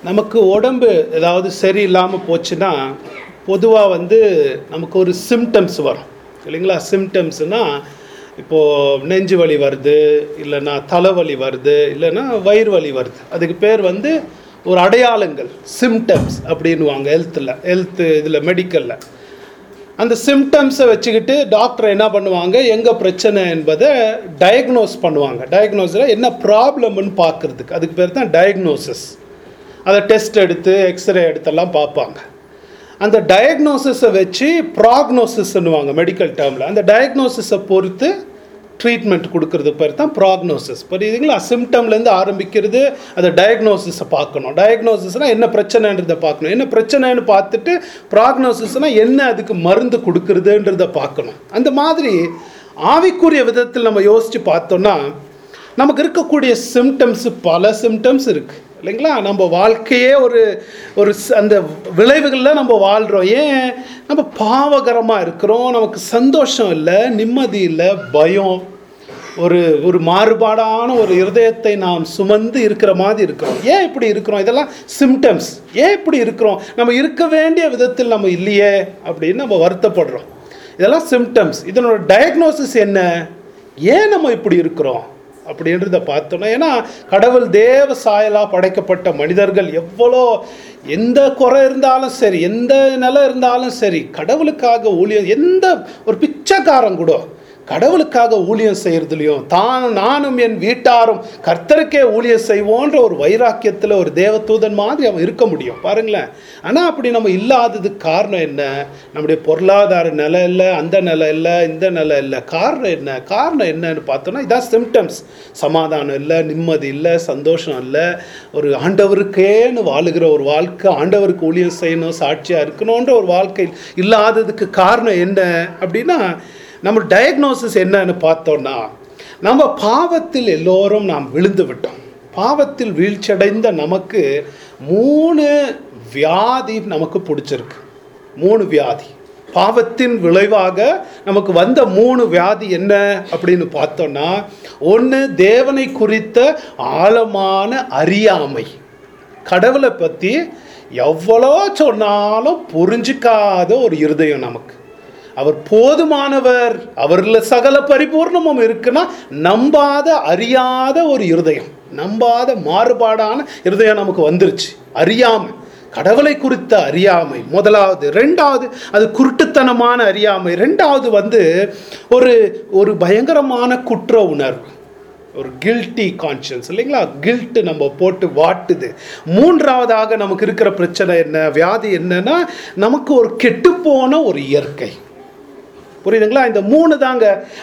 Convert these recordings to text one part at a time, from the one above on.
நமக்கு உடம்பு ஏதாவது சரியில்லாமல் போச்சுன்னா பொதுவாக வந்து நமக்கு ஒரு சிம்டம்ஸ் வரும் இல்லைங்களா சிம்டம்ஸ்னால் இப்போது நெஞ்சு வலி வருது இல்லைன்னா தலைவலி வருது இல்லைன்னா வயிறு வலி வருது அதுக்கு பேர் வந்து ஒரு அடையாளங்கள் சிம்டம்ஸ் அப்படின்னுவாங்க ஹெல்த்தில் ஹெல்த்து இதில் மெடிக்கலில் அந்த சிம்டம்ஸை வச்சுக்கிட்டு டாக்டர் என்ன பண்ணுவாங்க எங்கே பிரச்சனை என்பதை டயக்னோஸ் பண்ணுவாங்க டயக்னோஸில் என்ன ப்ராப்ளம்னு பார்க்குறதுக்கு அதுக்கு பேர் தான் டயக்னோசிஸ் அதை டெஸ்ட் எடுத்து எக்ஸ்ரே எடுத்தெல்லாம் பார்ப்பாங்க அந்த டயக்னோசிஸை வச்சு ப்ராக்னோசிஸ்ன்னுவாங்க மெடிக்கல் டேர்மில் அந்த டயக்னோசிஸை பொறுத்து ட்ரீட்மெண்ட் கொடுக்கறது பேர் தான் ப்ராக்னோசிஸ் புரியுதுங்களா சிம்டம்லேருந்து ஆரம்பிக்கிறது அதை டயக்னோசிஸை பார்க்கணும் டயக்னோசிஸ்னால் என்ன பிரச்சனைன்றதை பார்க்கணும் என்ன பிரச்சனைன்னு பார்த்துட்டு ப்ராக்னோசிஸ்னால் என்ன அதுக்கு மருந்து கொடுக்குறதுன்றதை பார்க்கணும் அந்த மாதிரி ஆவிக்குரிய விதத்தில் நம்ம யோசித்து பார்த்தோன்னா நமக்கு இருக்கக்கூடிய சிம்டம்ஸ் பல சிம்டம்ஸ் இருக்குது இல்லைங்களா நம்ம வாழ்க்கையே ஒரு ஒரு ச- அந்த விளைவுகளில் நம்ம வாழ்கிறோம் ஏன் நம்ம பாவகரமாக இருக்கிறோம் நமக்கு சந்தோஷம் இல்லை நிம்மதி இல்லை பயம் ஒரு ஒரு மாறுபாடான ஒரு இருதயத்தை நாம் சுமந்து இருக்கிற மாதிரி இருக்கிறோம் ஏன் இப்படி இருக்கிறோம் இதெல்லாம் சிம்டம்ஸ் ஏன் இப்படி இருக்கிறோம் நம்ம இருக்க வேண்டிய விதத்தில் நம்ம இல்லையே அப்படின்னு நம்ம வருத்தப்படுறோம் இதெல்லாம் சிம்டம்ஸ் இதனோட டயக்னோசிஸ் என்ன ஏன் நம்ம இப்படி இருக்கிறோம் அப்படின்றத பார்த்தோன்னா ஏன்னா கடவுள் தேவ சாயலாக படைக்கப்பட்ட மனிதர்கள் எவ்வளோ எந்த குறை இருந்தாலும் சரி எந்த நிலை இருந்தாலும் சரி கடவுளுக்காக ஊழியம் எந்த ஒரு பிச்சைக்காரன் கூட கடவுளுக்காக ஊழியம் செய்கிறதுலையும் தான் நானும் என் வீட்டாரும் கர்த்தருக்கே ஊழியம் செய்வோன்ற ஒரு வைராக்கியத்தில் ஒரு தேவதூதன் மாதிரி அவன் இருக்க முடியும் பாருங்களேன் ஆனால் அப்படி நம்ம இல்லாததுக்கு காரணம் என்ன நம்முடைய பொருளாதார நிலை இல்லை அந்த நிலை இல்லை இந்த நிலை இல்லை காரணம் என்ன காரணம் என்னன்னு பார்த்தோன்னா இதான் சிம்டம்ஸ் சமாதானம் இல்லை நிம்மதி இல்லை சந்தோஷம் இல்லை ஒரு ஆண்டவருக்கேன்னு வாழுகிற ஒரு வாழ்க்கை ஆண்டவருக்கு ஊழியம் செய்யணும் சாட்சியாக இருக்கணுன்ற ஒரு வாழ்க்கை இல்லாததுக்கு காரணம் என்ன அப்படின்னா நம்ம டயக்னோசிஸ் என்னன்னு பார்த்தோன்னா நம்ம பாவத்தில் எல்லோரும் நாம் விழுந்து விட்டோம் பாவத்தில் வீழ்ச்சியடைந்த நமக்கு மூணு வியாதி நமக்கு பிடிச்சிருக்கு மூணு வியாதி பாவத்தின் விளைவாக நமக்கு வந்த மூணு வியாதி என்ன அப்படின்னு பார்த்தோன்னா ஒன்று தேவனை குறித்த ஆழமான அறியாமை கடவுளை பற்றி எவ்வளோ சொன்னாலும் புரிஞ்சிக்காத ஒரு இருதயம் நமக்கு அவர் போதுமானவர் அவரில் சகல பரிபூர்ணமும் இருக்குன்னா நம்பாத அறியாத ஒரு இருதயம் நம்பாத மாறுபாடான இருதயம் நமக்கு வந்துருச்சு அறியாமை கடவுளை குறித்த அறியாமை முதலாவது ரெண்டாவது அது குருட்டுத்தனமான அறியாமை ரெண்டாவது வந்து ஒரு ஒரு பயங்கரமான குற்ற உணர்வு ஒரு கில்ட்டி கான்ஷியன்ஸ் இல்லைங்களா கில்ட்டு நம்ம போட்டு வாட்டுது மூன்றாவதாக நமக்கு இருக்கிற பிரச்சனை என்ன வியாதி என்னன்னா நமக்கு ஒரு கெட்டுப்போன ஒரு இயற்கை புரியுதுங்களா இந்த மூணு தாங்க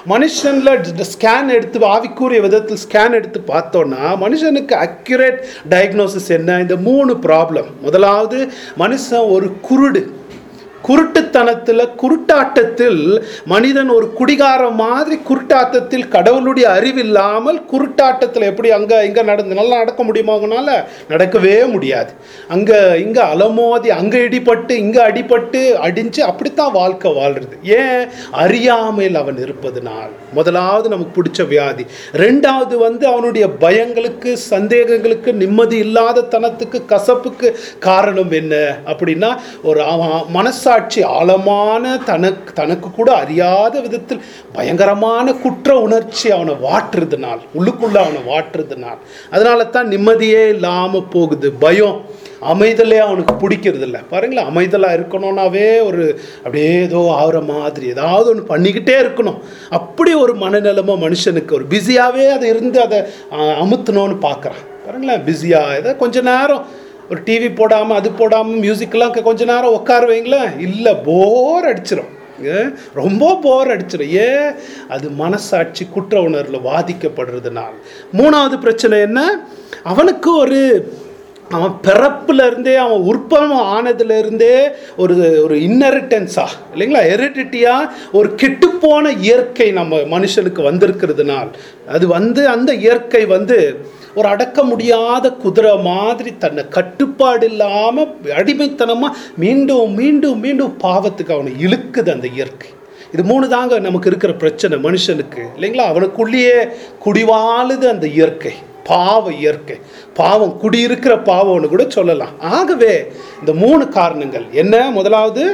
மனுஷனில் ஸ்கேன் எடுத்து ஆவிக்குரிய விதத்தில் ஸ்கேன் எடுத்து பார்த்தோன்னா மனுஷனுக்கு அக்யூரேட் டயக்னோசிஸ் என்ன இந்த மூணு ப்ராப்ளம் முதலாவது மனுஷன் ஒரு குருடு குருட்டுத்தனத்தில் குருட்டாட்டத்தில் மனிதன் ஒரு குடிகாரம் மாதிரி குருட்டாட்டத்தில் கடவுளுடைய அறிவில்லாமல் குருட்டாட்டத்தில் எப்படி அங்கே இங்கே நடந்து நல்லா நடக்க முடியுமா அவங்களால நடக்கவே முடியாது அங்கே இங்கே அலமோதி அங்கே இடிபட்டு இங்கே அடிபட்டு அடிஞ்சு அப்படித்தான் வாழ்க்கை வாழ்றது ஏன் அறியாமையில் அவன் இருப்பதனால் முதலாவது நமக்கு பிடிச்ச வியாதி ரெண்டாவது வந்து அவனுடைய பயங்களுக்கு சந்தேகங்களுக்கு நிம்மதி இல்லாத தனத்துக்கு கசப்புக்கு காரணம் என்ன அப்படின்னா ஒரு அவன் மனசாட்சி ஆழமான தனக்கு தனக்கு கூட அறியாத விதத்தில் பயங்கரமான குற்ற உணர்ச்சி அவனை வாட்டுறதுனால் உள்ளுக்குள்ள அவனை வாட்டுறதுனால் அதனால தான் நிம்மதியே இல்லாமல் போகுது பயம் அமைதலே அவனுக்கு பிடிக்கிறது இல்லை பாருங்களேன் அமைதலாக இருக்கணும்னாவே ஒரு அப்படியே ஏதோ ஆகிற மாதிரி ஏதாவது ஒன்று பண்ணிக்கிட்டே இருக்கணும் அப்படி ஒரு மனநிலைமை மனுஷனுக்கு ஒரு பிஸியாகவே அதை இருந்து அதை ஆஹ், அமுத்தணும்னு பார்க்குறான் பாருங்களேன் பிஸியாக ஏதோ கொஞ்ச நேரம் ஒரு டிவி போடாமல் அது போடாமல் மியூசிக்கெல்லாம் கொஞ்ச நேரம் உட்கார வைங்களேன் இல்லை போர் அடிச்சிடும் ஏன்? ரொம்ப போர் அடிச்சிடும் ஏன் அது மனசாட்சி குற்ற உணர்வில் வாதிக்கப்படுறதுனால் மூணாவது பிரச்சனை என்ன அவனுக்கு ஒரு அவன் பிறப்புல இருந்தே அவன் உற்பவம் ஆனதுல இருந்தே ஒரு ஒரு இன்னரிட்டன்ஸா இல்லைங்களா ஹெரிடிட்டியா ஒரு கெட்டுப்போன இயற்கை நம்ம மனுஷனுக்கு வந்திருக்கிறதுனால் அது வந்து அந்த இயற்கை வந்து ஒரு அடக்க முடியாத குதிரை மாதிரி தன்னை கட்டுப்பாடு இல்லாமல் அடிமைத்தனமாக மீண்டும் மீண்டும் மீண்டும் பாவத்துக்கு அவனை இழுக்குது அந்த இயற்கை இது மூணு தாங்க நமக்கு இருக்கிற பிரச்சனை மனுஷனுக்கு இல்லைங்களா அவனுக்குள்ளேயே குடிவாழுது அந்த இயற்கை பாவ இயற்கை பாவம் குடியிருக்கிற பாவம்னு கூட சொல்லலாம் ஆகவே இந்த மூணு காரணங்கள் என்ன முதலாவது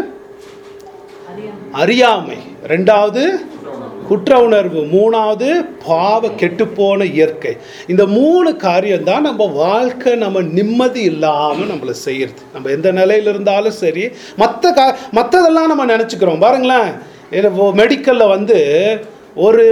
அறியாமை ரெண்டாவது குற்ற உணர்வு மூணாவது பாவ கெட்டுப்போன இயற்கை இந்த மூணு காரியம் தான் நம்ம வாழ்க்கை நம்ம நிம்மதி இல்லாமல் நம்மளை செய்யறது நம்ம எந்த நிலையில இருந்தாலும் சரி மற்ற கா மற்றதெல்லாம் நம்ம நினச்சிக்கிறோம் பாருங்களேன் மெடிக்கலில் வந்து ஒரு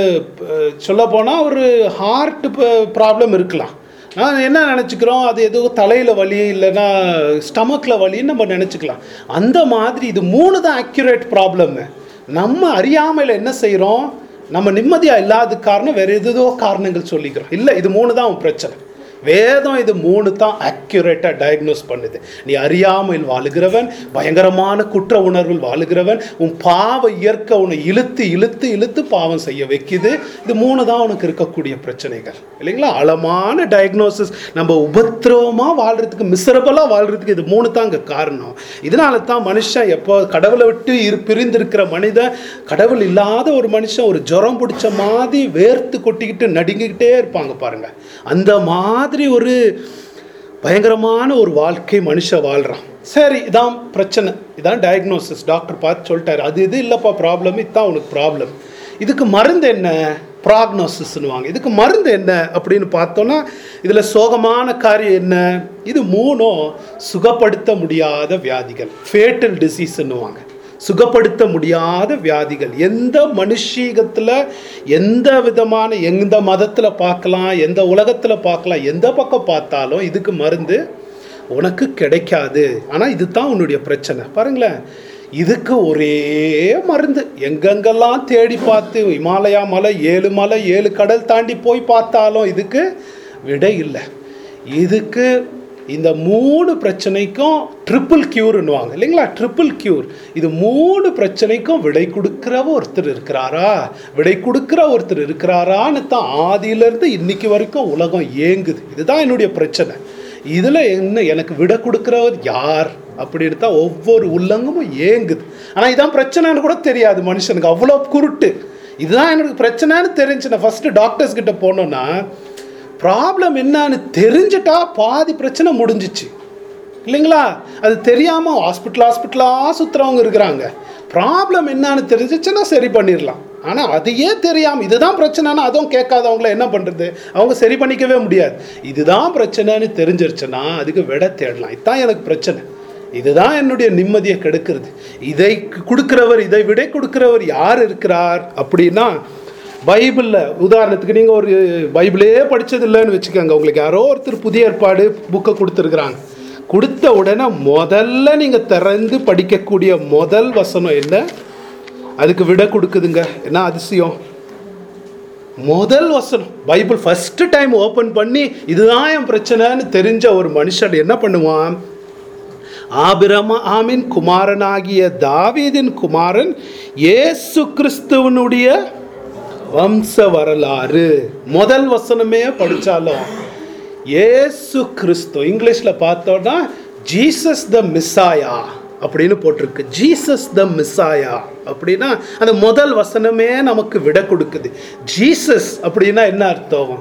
சொல்ல போனால் ஒரு ஹார்ட் ப்ராப்ளம் இருக்கலாம் நான் என்ன நினச்சிக்கிறோம் அது ஏதோ தலையில் வலி இல்லைன்னா ஸ்டமக்கில் வலின்னு நம்ம நினச்சிக்கலாம் அந்த மாதிரி இது மூணு தான் அக்யூரேட் ப்ராப்ளம்மு நம்ம அறியாமையில் என்ன செய்கிறோம் நம்ம நிம்மதியாக இல்லாத காரணம் வேறு எதுதோ காரணங்கள் சொல்லிக்கிறோம் இல்லை இது மூணு தான் உன் பிரச்சனை வேதம் இது மூணு தான் அக்யூரேட்டாக டயக்னோஸ் பண்ணுது நீ அறியாமையில் வாழுகிறவன் பயங்கரமான குற்ற உணர்வில் வாழுகிறவன் உன் பாவ இயற்கை உன்னை இழுத்து இழுத்து இழுத்து பாவம் செய்ய வைக்குது இது மூணு தான் உனக்கு இருக்கக்கூடிய பிரச்சனைகள் இல்லைங்களா ஆழமான டயக்னோசிஸ் நம்ம உபத்திரவமாக வாழ்கிறதுக்கு மிசரபலாக வாழ்கிறதுக்கு இது மூணு தான் இங்கே காரணம் இதனால தான் மனுஷன் எப்போ கடவுளை விட்டு இரு பிரிந்திருக்கிற மனிதன் கடவுள் இல்லாத ஒரு மனுஷன் ஒரு ஜுரம் பிடிச்ச மாதிரி வேர்த்து கொட்டிக்கிட்டு நடுங்கிக்கிட்டே இருப்பாங்க பாருங்க அந்த மாதிரி ஒரு பயங்கரமான ஒரு வாழ்க்கை மனுஷன் வாழ்கிறான் சரி இதான் பிரச்சனை இதான் டயக்னோசிஸ் டாக்டர் பார்த்து சொல்லிட்டாரு அது இது இல்லைப்பா ப்ராப்ளம் இதுதான் உனக்கு ப்ராப்ளம் இதுக்கு மருந்து என்ன ப்ராக்னோசிஸ்னுவாங்க இதுக்கு மருந்து என்ன அப்படின்னு பார்த்தோன்னா இதில் சோகமான காரியம் என்ன இது மூணும் சுகப்படுத்த முடியாத வியாதிகள் ஃபேட்டல் டிசீஸ்ன்னுவாங்க சுகப்படுத்த முடியாத வியாதிகள் எந்த மனுஷீகத்தில் எந்த விதமான எந்த மதத்தில் பார்க்கலாம் எந்த உலகத்தில் பார்க்கலாம் எந்த பக்கம் பார்த்தாலும் இதுக்கு மருந்து உனக்கு கிடைக்காது ஆனால் இதுதான் உன்னுடைய பிரச்சனை பாருங்களேன் இதுக்கு ஒரே மருந்து எங்கெங்கெல்லாம் தேடி பார்த்து இமாலயா மலை ஏழு மலை ஏழு கடல் தாண்டி போய் பார்த்தாலும் இதுக்கு விடை இல்லை இதுக்கு இந்த மூணு பிரச்சனைக்கும் ட்ரிபிள் கியூர்னுவாங்க இல்லைங்களா ட்ரிபிள் கியூர் இது மூணு பிரச்சனைக்கும் விடை கொடுக்குற ஒருத்தர் இருக்கிறாரா விடை கொடுக்குற ஒருத்தர் இருக்கிறாரான்னு தான் ஆதியிலேருந்து இன்னைக்கு வரைக்கும் உலகம் ஏங்குது இதுதான் என்னுடைய பிரச்சனை இதில் என்ன எனக்கு விட கொடுக்குறவர் யார் அப்படின்னு தான் ஒவ்வொரு உள்ளங்கமும் ஏங்குது ஆனால் இதான் பிரச்சனைன்னு கூட தெரியாது மனுஷனுக்கு அவ்வளோ குருட்டு இதுதான் எனக்கு பிரச்சனைன்னு தெரிஞ்சு நான் ஃபஸ்ட்டு டாக்டர்ஸ் கிட்ட போனோன்னா ப்ராப்ளம் என்னன்னு தெரிஞ்சிட்டா பாதி பிரச்சனை முடிஞ்சிச்சு இல்லைங்களா அது தெரியாமல் ஹாஸ்பிட்டல் ஹாஸ்பிட்டலாக சுற்றுறவங்க இருக்கிறாங்க ப்ராப்ளம் என்னன்னு தெரிஞ்சிச்சுன்னா சரி பண்ணிடலாம் ஆனால் அதையே தெரியாமல் இதுதான் பிரச்சனைனா அதுவும் கேட்காதவங்கள என்ன பண்ணுறது அவங்க சரி பண்ணிக்கவே முடியாது இதுதான் பிரச்சனைன்னு தெரிஞ்சிருச்சுன்னா அதுக்கு விட தேடலாம் இதுதான் எனக்கு பிரச்சனை இதுதான் என்னுடைய நிம்மதியை கெடுக்கிறது இதை கொடுக்கிறவர் இதை விடை கொடுக்கிறவர் யார் இருக்கிறார் அப்படின்னா பைபிளில் உதாரணத்துக்கு நீங்கள் ஒரு பைபிளே படித்தது இல்லைன்னு வச்சுக்கோங்க உங்களுக்கு யாரோ ஒருத்தர் புதிய ஏற்பாடு புக்கை கொடுத்துருக்குறாங்க கொடுத்த உடனே முதல்ல நீங்கள் திறந்து படிக்கக்கூடிய முதல் வசனம் என்ன அதுக்கு விட கொடுக்குதுங்க என்ன அதிசயம் முதல் வசனம் பைபிள் ஃபஸ்ட்டு டைம் ஓப்பன் பண்ணி இதுதான் என் பிரச்சனைன்னு தெரிஞ்ச ஒரு மனுஷன் என்ன பண்ணுவான் ஆபிரம ஆமின் குமாரனாகிய தாவீதின் குமாரன் இயேசு கிறிஸ்துவனுடைய வம்ச வரலாறு முதல் வசனமே படித்தாலும் ஏசு கிறிஸ்து இங்கிலீஷில் பார்த்தோன்னா ஜீசஸ் த மிஸ்ஸாயா அப்படின்னு போட்டிருக்கு ஜீசஸ் த மிஸ்ஸாயா அப்படின்னா அந்த முதல் வசனமே நமக்கு விட கொடுக்குது ஜீசஸ் அப்படின்னா என்ன அர்த்தம்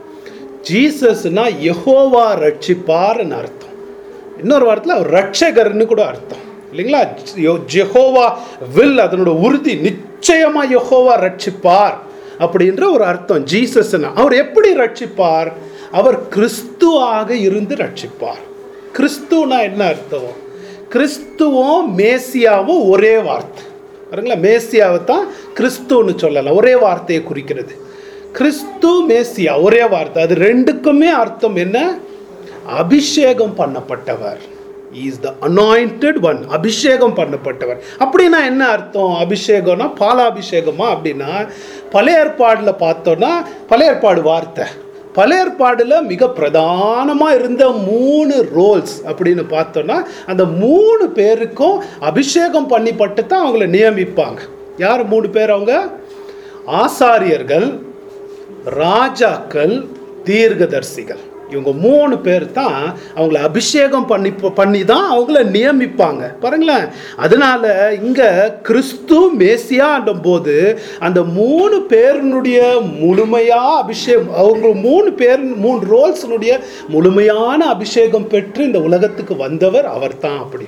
ஜீசஸ்னா யெகோவா ரட்சிப்பார்னு அர்த்தம் இன்னொரு வாரத்தில் அவர் ரட்சகர்னு கூட அர்த்தம் இல்லைங்களா ஜெஹோவா வில் அதனோட உறுதி நிச்சயமா யெகோவா ரட்சிப்பார் அப்படின்ற ஒரு அர்த்தம் ஜீசஸ்னா அவர் எப்படி ரட்சிப்பார் அவர் கிறிஸ்துவாக இருந்து ரட்சிப்பார் கிறிஸ்துனா என்ன அர்த்தம் கிறிஸ்துவும் மேசியாவும் ஒரே வார்த்தை பாருங்களா மேசியாவை தான் கிறிஸ்துன்னு சொல்லலாம் ஒரே வார்த்தையை குறிக்கிறது கிறிஸ்து மேசியா ஒரே வார்த்தை அது ரெண்டுக்குமே அர்த்தம் என்ன அபிஷேகம் பண்ணப்பட்டவர் இஸ் த அனாயிண்டட் ஒன் அபிஷேகம் பண்ணப்பட்டவர் அப்படின்னா என்ன அர்த்தம் அபிஷேகம்னா பாலாபிஷேகமா அப்படின்னா பழைய ஏற்பாடில் பார்த்தோன்னா பழைய ஏற்பாடு வார்த்தை பழைய ஏற்பாடில் மிக பிரதானமாக இருந்த மூணு ரோல்ஸ் அப்படின்னு பார்த்தோன்னா அந்த மூணு பேருக்கும் அபிஷேகம் பண்ணிப்பட்டு தான் அவங்கள நியமிப்பாங்க யார் மூணு பேர் அவங்க ஆசாரியர்கள் ராஜாக்கள் தீர்க்கதர்சிகள் இவங்க மூணு பேர் தான் அவங்கள அபிஷேகம் பண்ணி பண்ணி தான் அவங்கள நியமிப்பாங்க பாருங்களேன் அதனால இங்க கிறிஸ்து மேசியான்ற போது அந்த மூணு பேருனுடைய முழுமையா அபிஷேகம் அவங்க மூணு பேர் மூணு ரோல்ஸினுடைய முழுமையான அபிஷேகம் பெற்று இந்த உலகத்துக்கு வந்தவர் அவர்தான் அப்படி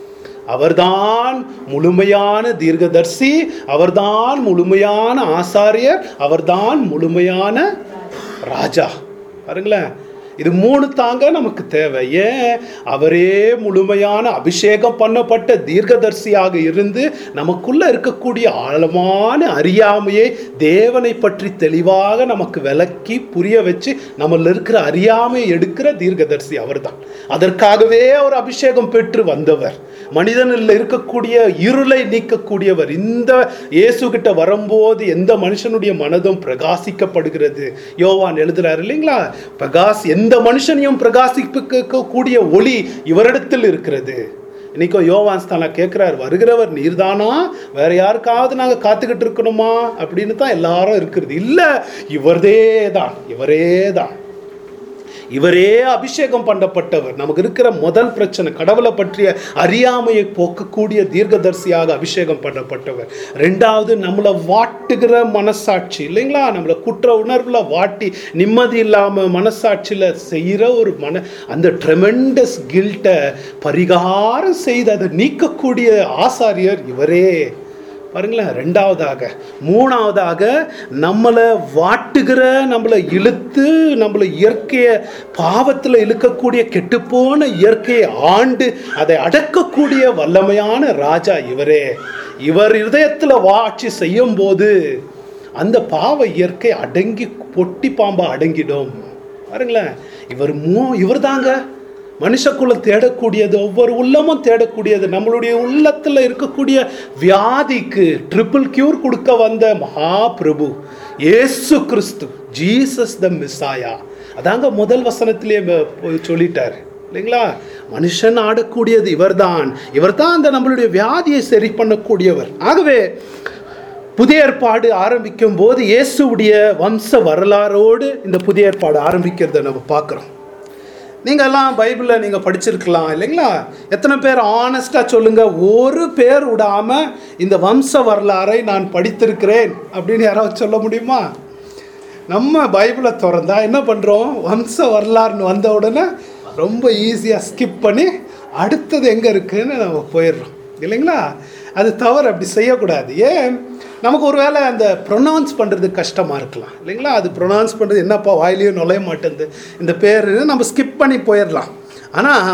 அவர்தான் முழுமையான தீர்க்கதர்சி அவர்தான் முழுமையான ஆசாரியர் அவர்தான் முழுமையான ராஜா பாருங்களேன் இது மூணு தாங்க நமக்கு தேவை ஏன் அவரே முழுமையான அபிஷேகம் பண்ணப்பட்ட தீர்க்கதர்சியாக இருந்து நமக்குள்ள இருக்கக்கூடிய ஆழமான அறியாமையை தேவனை பற்றி தெளிவாக நமக்கு விளக்கி புரிய வச்சு நம்மள இருக்கிற அறியாமையை எடுக்கிற தீர்க்கதர்சி அவர்தான் அதற்காகவே அவர் அபிஷேகம் பெற்று வந்தவர் மனிதனில் இருக்கக்கூடிய இருளை நீக்கக்கூடியவர் இந்த இயேசு கிட்ட வரும்போது எந்த மனுஷனுடைய மனதும் பிரகாசிக்கப்படுகிறது யோவான் எழுதுறாரு இல்லைங்களா பிரகாஷ் எந்த மனுஷனையும் பிரகாசிக்க கூடிய ஒளி இவரிடத்தில் இருக்கிறது இன்னைக்கோ யோவான் ஸ்தானா கேட்குறாரு வருகிறவர் நீர்தானா வேற யாருக்காவது நாங்கள் காத்துக்கிட்டு இருக்கணுமா அப்படின்னு தான் எல்லாரும் இருக்கிறது இல்லை இவர்தே தான் இவரே தான் இவரே அபிஷேகம் பண்ணப்பட்டவர் நமக்கு இருக்கிற முதல் பிரச்சனை கடவுளை பற்றிய அறியாமையை போக்கக்கூடிய தீர்க்கதரிசியாக அபிஷேகம் பண்ணப்பட்டவர் ரெண்டாவது நம்மளை வாட்டுகிற மனசாட்சி இல்லைங்களா நம்மளை குற்ற உணர்வுல வாட்டி நிம்மதி இல்லாம மனசாட்சியில செய்யற ஒரு மன அந்த ட்ரெமெண்டஸ் கில்ட்டை பரிகாரம் செய்து அதை நீக்கக்கூடிய ஆசாரியர் இவரே பாருங்களேன் ரெண்டாவதாக மூணாவதாக நம்மளை வாட்டுகிற நம்மளை இழுத்து நம்மளை இயற்கையை பாவத்தில் இழுக்கக்கூடிய கெட்டுப்போன இயற்கையை ஆண்டு அதை அடக்கக்கூடிய வல்லமையான ராஜா இவரே இவர் இதயத்தில் வாட்சி செய்யும் போது அந்த பாவ இயற்கை அடங்கி பொட்டி பாம்பா அடங்கிடும் பாருங்களேன் இவர் மூ இவர் தாங்க மனுஷக்குள்ள தேடக்கூடியது ஒவ்வொரு உள்ளமும் தேடக்கூடியது நம்மளுடைய உள்ளத்தில் இருக்கக்கூடிய வியாதிக்கு ட்ரிபிள் கியூர் கொடுக்க வந்த மகா பிரபு ஏசு கிறிஸ்து ஜீசஸ் த மிஸ்ஸாயா அதாங்க முதல் வசனத்திலே சொல்லிட்டார் இல்லைங்களா மனுஷன் ஆடக்கூடியது இவர்தான் இவர்தான் அந்த நம்மளுடைய வியாதியை சரி பண்ணக்கூடியவர் ஆகவே புதிய ஏற்பாடு ஆரம்பிக்கும் போது இயேசுடைய வம்ச வரலாறோடு இந்த புதிய ஏற்பாடு ஆரம்பிக்கிறத நம்ம பார்க்குறோம் நீங்கள் எல்லாம் பைபிளில் நீங்கள் படிச்சிருக்கலாம் இல்லைங்களா எத்தனை பேர் ஆனஸ்டாக சொல்லுங்கள் ஒரு பேர் விடாமல் இந்த வம்ச வரலாறை நான் படித்திருக்கிறேன் அப்படின்னு யாராவது சொல்ல முடியுமா நம்ம பைபிளை திறந்தா என்ன பண்ணுறோம் வம்ச வரலாறுன்னு வந்த உடனே ரொம்ப ஈஸியாக ஸ்கிப் பண்ணி அடுத்தது எங்கே இருக்குன்னு நம்ம போயிடுறோம் இல்லைங்களா அது தவறு அப்படி செய்யக்கூடாது ஏன் நமக்கு ஒரு வேளை அந்த ப்ரொனவுன்ஸ் பண்ணுறது கஷ்டமாக இருக்கலாம் இல்லைங்களா அது ப்ரொனவுன்ஸ் பண்ணுறது என்னப்பா வாயிலையும் நுழைய மாட்டேங்குது இந்த பேர் நம்ம ஸ்கிப் பண்ணி போயிடலாம் ஆனால்